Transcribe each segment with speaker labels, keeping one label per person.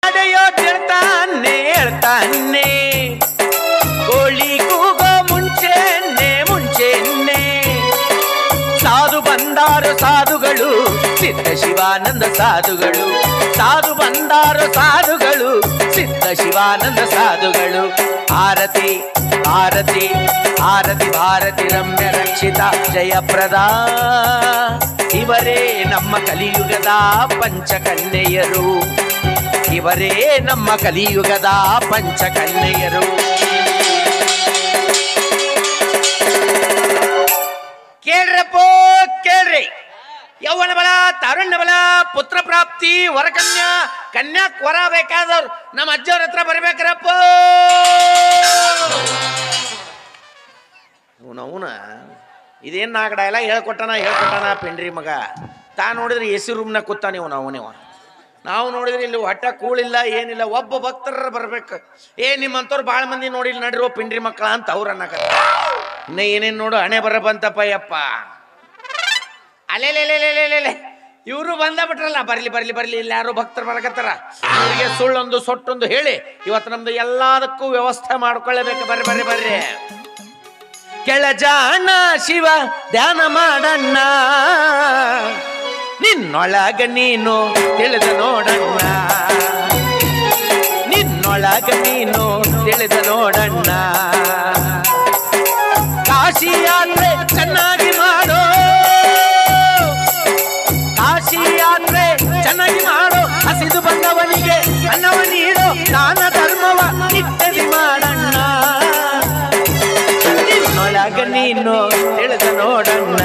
Speaker 1: ನಡೆಯೋ ಹೇಳ್ತಾನೆ ಹೇಳ್ತಾನೆ ಕೋಳಿ ಕೂಗೋ ಮುಂಚೆನೆ ಮುಂಚೆನೆ ಸಾಧು ಬಂದಾರು ಸಾಧುಗಳು ಸಿದ್ಧ ಶಿವಾನಂದ ಸಾಧುಗಳು ಸಾಧು ಬಂದಾರು ಸಾಧುಗಳು ಸಿದ್ಧ ಶಿವಾನಂದ ಸಾಧುಗಳು ಆರತಿ ಆರತಿ ಆರತಿ ಭಾರತಿ ರಮ್ಯ ರಕ್ಷಿತ ಜಯಪ್ರದ ಇವರೇ ನಮ್ಮ ಕಲಿಯುಗದ ಪಂಚಕನ್ಯೆಯರು ಇವರೇ ನಮ್ಮ ಕಲಿಯುಗದ ಪಂಚಕನ್ಯೆಯರು ಕೇಳ್ರಪ್ಪೋ ಕೇಳ್ರಿ ಯೌವನ ಬಲ ತಾರುಣ್ಯ ಬಲ ಪುತ್ರ ಪ್ರಾಪ್ತಿ ವರಕನ್ಯಾ ಕನ್ಯಾಕ್ ವರ ಬೇಕಾದವ್ರು ನಮ್ಮ ಅಜ್ಜವ್ರ ಹತ್ರ ಬರ್ಬೇಕ್ರಪ್ಪ ಅವನ ಇದೇನ್ ನಾಗಡ ಎಲ್ಲ ಹೇಳ್ಕೊಟ್ಟಾನ ಹೇಳ್ಕೊಟ್ಟಾನ ಪೆಂಡ್ರಿ ಮಗ ತಾ ನೋಡಿದ್ರೆ ಎ ಸಿ ರೂಮ್ನಾಗ ಕೂತಾನೆ ಇವನು ಅವನಿವ ನಾವು ನೋಡಿದ್ರೆ ಇಲ್ಲಿ ಹೊಟ್ಟೆ ಕೂಳಿಲ್ಲ ಏನಿಲ್ಲ ಒಬ್ಬ ಭಕ್ತರ ಬರ್ಬೇಕು ಏ ನಿಮ್ಮಂಥವ್ರು ಭಾಳ ಮಂದಿ ನೋಡಿಲ್ಲ ನಡ್ರಿ ಪಿಂಡ್ರಿ ಮಕ್ಕಳ ಅಂತ ಅವ್ರು ಅನ್ನಕತ್ತ ಇನ್ನ ಏನೇನು ನೋಡು ಹಣೆ ಬರ ಬಂತಪ್ಪ ಯಪ್ಪ ಅಲೆಲೆಲೆಲೆಲೆಲೆ ಇವರು ಬಂದ ಬಿಟ್ರಲ್ಲ ಬರ್ಲಿ ಬರ್ಲಿ ಬರ್ಲಿ ಇಲ್ಲಿ ಯಾರು ಭಕ್ತರು ಬರಕತ್ತಾರ ಇವರಿಗೆ ಸುಳ್ಳೊಂದು ಸೊಟ್ಟೊಂದು ಹೇಳಿ ಇವತ್ತು ನಮ್ದು ಎಲ್ಲದಕ್ಕೂ ವ್ಯವಸ್ಥೆ ಮಾಡ್ಕೊಳ್ಳೇಬೇಕು ಬರ್ರಿ ಬರ್ರಿ ಬರ್ರಿ ಕೆಳಜಾಣ ಶಿವ ಧ್ಯಾನ ಮಾಡಣ್ಣ ನಿನ್ನೊಳಗ ನೀನು ತಿಳಿದ ನೋಡಣ್ಣ ನಿನ್ನೊಳಗ ನೀನು ತಿಳಿದ ನೋಡಣ್ಣ ಕಾಶಿ ಯಾತ್ರೆ ಚೆನ್ನಾಗಿ ಮಾಡೋ ಕಾಶಿ ಯಾತ್ರೆ ಚೆನ್ನಾಗಿ ಮಾಡೋ ಹಸಿದು ಬಂದವನಿಗೆ ಅನ್ನವ ನೀಡೋ ದಾನ ಧರ್ಮವ ನಿತ್ಯದಿ ಮಾಡಣ್ಣ ನಿನ್ನೊಳಗ ನೀನು ತಿಳಿದ ನೋಡಣ್ಣ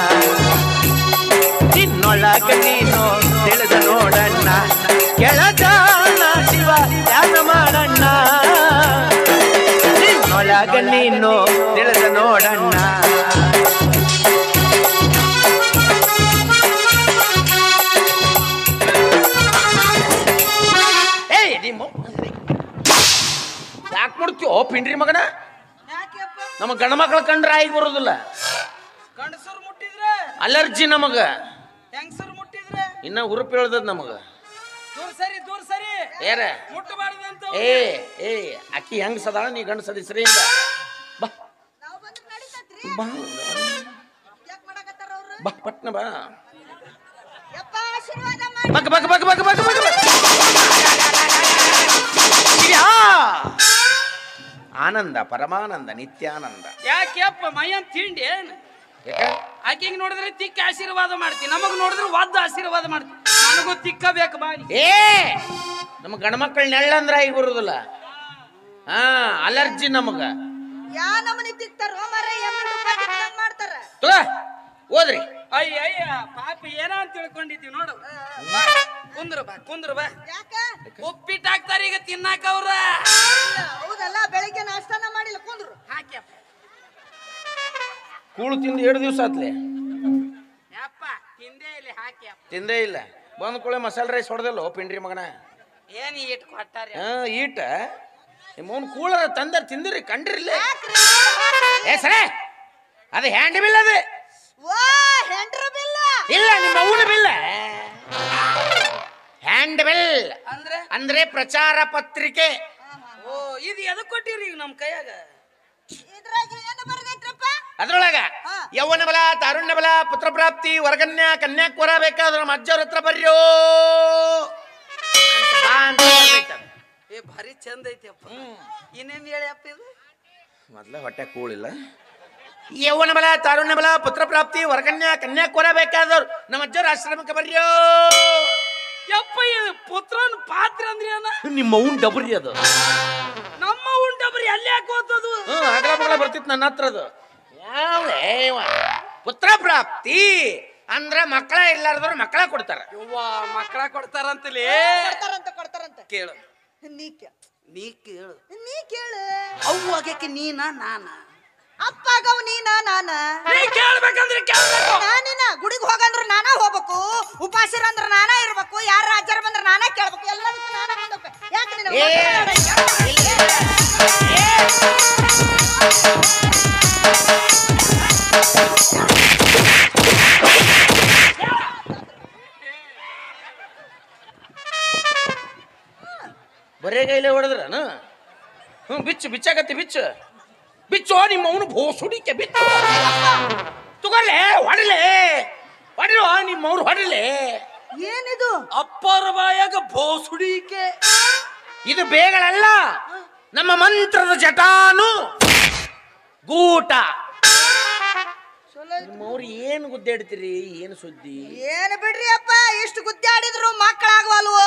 Speaker 1: ನಿನ್ನೊಳಗ ನೀನು ತಿಳಿದ ನೋಡಣ್ಣ ಕೆಳಜಾಣ ಶಿವ ಧ್ಯಾನ ಮಾಡಣ್ಣ ನಿನ್ನೊಳಗ ನೀನು ತಿಳಿದ ನೋಡಣ್ಣ ಏಯ್ ನಿಮ್ಮ ಯಾಕೆ ಮಾಡ್ತೀವೋ ಪಿಂಡ್ರಿ ಮಗನ
Speaker 2: ಯಾಕೆಪ್ಪ
Speaker 1: ನಮ್ಮ ಗಂಡ ಮಕ್ಳ ಕಂಡ್ರೆ ಆಗಿ ಬರೋದಿಲ್ಲ
Speaker 2: ಗಂಡಸರು ಮುಟ್ಟಿದ್ರೆ
Speaker 1: ಅಲರ್ಜಿ ನಮಗ
Speaker 2: ಹೆಂಗಸರು ಮುಟ್ಟಿದ್ರೆ
Speaker 1: ಇನ್ನ ಹುರುಪ್ ಹೇಳ್ದದ ನಮಗ
Speaker 2: ದೂರ ಸರಿ ದೂರ ಸರಿ
Speaker 1: ಏರ
Speaker 2: ಮುಟ್ಟಬಾರ್ದಂತ
Speaker 1: ಏ ಏ ಅಕ್ಕಿ ಹೆಂಗ್ ಸದಾಳ ನೀ ಗಂಡ ಸದಿಸ್ರಿಂದ ಬಾ
Speaker 2: ನಾವು ಬಂದ್ರೆ ನಡೀತತ್ರಿ
Speaker 1: ಬಾ
Speaker 2: ಯಾಕೆ ಮಾಡಕತ್ತಾರ ಅವ್ರು
Speaker 1: ಬಾ ಪಟ್ನ ಬಾ
Speaker 2: ಯಪ್ಪ ಆಶೀರ್ವಾದ ಮಾಡಿ
Speaker 1: ಬಗ್ ಬಗ್ ಬಗ್ ಬಗ್ ಬಗ್ ಬಗ್ ಬಗ್. ಯಾ! ಆನಂದ ಪರಮಾನಂದ ನಿತ್ಯಾನಂದ
Speaker 2: ಯಾಕೆಪ್ಪ ಮೈಯನ್ ತಿಂಡಿ ಏನ್
Speaker 1: ಯಾಕ?
Speaker 2: ಆಕಿಗೆ ನೋಡಿದ್ರೆ ತಿಕ್ಕ ಆಶೀರ್ವಾದ ಮಾಡ್ತೀನಿ ನಮಗ್ ನೋಡಿದ್ರೆ ವಾದ ಆಶೀರ್ವಾದ ಮಾಡ್ತೀನಿ ನನಗೂ ತಿಕ್ಕ ಬೇಕು ಬಾನಿ
Speaker 1: ಏ ನಮ್ಮ ಗಂಡ ಮಕ್ಕಳ ನೆಳ್ಳಂದ್ರ ಆಗಿ ಬರುದಿಲ್ಲ ಹಾ ಅಲರ್ಜಿ ನಮಗ
Speaker 3: ಯಾ ನಮನಿ ತಿಕ್ತಾರೋ ಮರ ಮಾಡ್ತಾರ
Speaker 1: ತಗೋ, ಓದ್ರಿ
Speaker 2: ಅಯ್ಯ ಅಯ್ಯ ಪಾಪ ಏನ ಅಂತ ತಿಳ್ಕೊಂಡಿದ್ದೀವಿ ನೋಡು ಬಾ, ಕುಂದ್ರು ಬಾ ಕುಂದ್ರು ಬಾ
Speaker 3: ಯಾಕ
Speaker 2: ಉಪ್ಪಿಟ್ಟು ಹಾಕ್ತಾರ ಈಗ ತಿನ್ನಾಕ ಅವ್ರ
Speaker 3: ಇಲ್ಲ, ಹೌದಲ್ಲ ಬೆಳಿಗ್ಗೆ ನಾಷ್ಟಾನ ಮಾಡಿಲ್ಲ ಕುಂದ್ರು
Speaker 2: ಹಾಕ್ಯಪ್ಪ
Speaker 1: ಕೂಳು ತಿಂದು ಎರಡು ದಿವಸ ಆತ್ಲೆ
Speaker 2: ಯಪ್ಪ ತಿಂದೇ ಇಲ್ಲಿ ಹಾಕ್ಯಪ್ಪ
Speaker 1: ತಿಂದೇ ಇಲ್ಲ ಬಂದ ಕೂಳೆ ಮಸಾಲೆ ರೈಸ್ ಹೊಡೆದಲ್ಲ ಪಿಂಡ್ರಿ ಮಗನ
Speaker 2: ಏನ್ ಇಟ್ ಕೊಟ್ಟಾರ
Speaker 1: ಹಾ ಈಟ ನಿಮ್ಮವನ್ ಕೂಳರ ತಂದರ್ ತಿಂದಿರಿ ಕಂಡ್ರಿಲ್ಲ ಏ ಸರೇ ಅದು ಹ್ಯಾಂಡ್ ಬಿಲ್ ಅದು
Speaker 3: ವಾ ಹೆಂಡ್ರ ಬಿಲ್ಲ
Speaker 1: ಇಲ್ಲ ನಿಮ್ಮ ಅವನ ಬಿಲ್ ಹ್ಯಾಂಡ್ ಬಿಲ್
Speaker 2: ಅಂದ್ರೆ
Speaker 1: ಅಂದ್ರೆ ಪ್ರಚಾರ ಪತ್ರಿಕೆ
Speaker 2: ಓ ಇದು ಎದಕ್ ಕೊಟ್ಟಿರಿ ಈಗ ನಮ್ ಕೈಯಾಗ
Speaker 3: ಇದ್ರಾಗ ಏನು ಬರ್ದೈತ್ರಪ್ಪ
Speaker 1: ಅದ್ರೊಳಗ
Speaker 3: ಹಾ.
Speaker 1: ಯೌವನ ಬಲ ತಾರುಣ್ಯ ಬಲ ಪುತ್ರ ಪ್ರಾಪ್ತಿ ವರಗನ್ಯ ಕನ್ಯಾಕ್ ವರ ಬೇಕಾದ್ರೆ ನಮ್ಮ ಅಜ್ಜವ್ರ ಹತ್ರ ಬರ್ರೋ ಬಾ ಅಂತ ಹೇಳ್ತೈತೆ ಅದು.
Speaker 2: ಏ ಭಾರಿ ಚಂದ ಐತಿಯಪ್ಪ ಇನ್ನೇನ್ ಹೇಳಿಯಪ್ಪ ಇದು
Speaker 1: ಮೊದ್ಲ ಹೊಟ್ಟೆ ಕೂಳಿಲ್ಲ ಯೌವನ ಬಲ ತಾರುಣ್ಯ ಬಲ ಪುತ್ರ ಪ್ರಾಪ್ತಿ ವರಕನ್ಯಾ ಕನ್ಯಾಕ್ ವರ ಬೇಕಾದವ್ರು ನಮ್ಮ ಅಜ್ಜವ್ರ ಆಶ್ರಮಕ್ಕೆ ಬರ್ರೋ
Speaker 2: ಯಪ್ಪ ಇದು ಪುತ್ರನ್ ಪಾತ್ರ ಅಂದ್ರೆ ಏನ
Speaker 1: ನಿಮ್ಮ ಅವ್ನ್ ಡಬರಿ ಅದು
Speaker 2: ನಮ್ಮ ಉಂಟ ಬರೀ ಅಲ್ಲೇ ಹಾಕೋತದು
Speaker 1: ಹ್ಮ್ ಅಗಲ ಬಗಲ ಬರ್ತಿತ್ತು ನನ್ನ ಹತ್ರ ಅದು ಯಾವ್ದೇ ಇವ? ಪುತ್ರ ಪ್ರಾಪ್ತಿ ಅಂದ್ರ ಮಕ್ಕಳ ಇರ್ಲಾರ್ದವ್ರು ಮಕ್ಕಳ ಕೊಡ್ತಾರ
Speaker 2: ಯವ್ವ ಮಕ್ಕಳ ಕೊಡ್ತಾರಂತಲೇ
Speaker 3: ಕೊಡ್ತಾರಂತ ಕೊಡ್ತಾರಂತ
Speaker 2: ಕೇಳು
Speaker 3: ನೀ ಕೇ
Speaker 2: ನೀ ಕೇಳು
Speaker 3: ನೀ ಕೇಳು
Speaker 2: ಅವ್ವಾಗಕ್ಕೆ ನೀನ ನಾನ
Speaker 3: ಅಪ್ಪಾಗವ್ ನೀನ ನಾನ
Speaker 2: ನೀ ಕೇಳ್ಬೇಕಂದ್ರೆ ಕೇಳ್ಬೇಕು
Speaker 3: ನಾನಿನ ಗುಡಿಗೆ ಹೋಗಂದ್ರ ನಾನ ಹೋಗ್ಬೇಕು ಉಪಾಸಿರ ಅಂದ್ರ ನಾನ ಇರ್ಬೇಕು ಯಾರ ರಾಜ್ಯರ ಬಂದ್ರ ನಾನ ಕೇಳ್ಬೇಕು ಎಲ್ಲದಕ್ಕೂ ನಾನ ಬಂದಪ್ಪ ಯಾಕೆ ನಿನಗೆ
Speaker 1: ಏ, ಬರೇ ಕೈಲೇ ಹೊಡೆದ್ರನು ಹ್ಞೂ ಬಿಚ್ಚು ಬಿಚ್ಚಾಗತ್ತಿ ಬಿಚ್ಚು ಬಿಚ್ಚು ನಿಮ್ಮ ಅವನು ಭೋಸುಡಿಕೆ ಬಿಚ್ಚು ತಗೊಳ್ಳೆ ಹೊಡಲೆ ಹೊಡಿರೋ ನಿಮ್ಮ ಅವ್ರು ಹೊಡಲೆ
Speaker 3: ಏನಿದು
Speaker 2: ಅಪ್ಪರ ಬಾಯಾಗ ಬೋಸುಡಿಕೆ
Speaker 1: ಇದು ಬೇಗಳಲ್ಲ ನಮ್ಮ ಮಂತ್ರದ ಜಟಾನು ಗೂಟ
Speaker 3: ಚಲೋ
Speaker 1: ನಿಮ್ಮವ್ರು ಏನು ಗುದ್ದಾಡ್ತೀರಿ ಏನು ಸುದ್ದಿ
Speaker 3: ಏನ್ ಬಿಡ್ರಿ ಅಪ್ಪ ಇಷ್ಟು ಗುದ್ದಾಡಿದ್ರು ಮಕ್ಕಳಾಗವಲ್ವು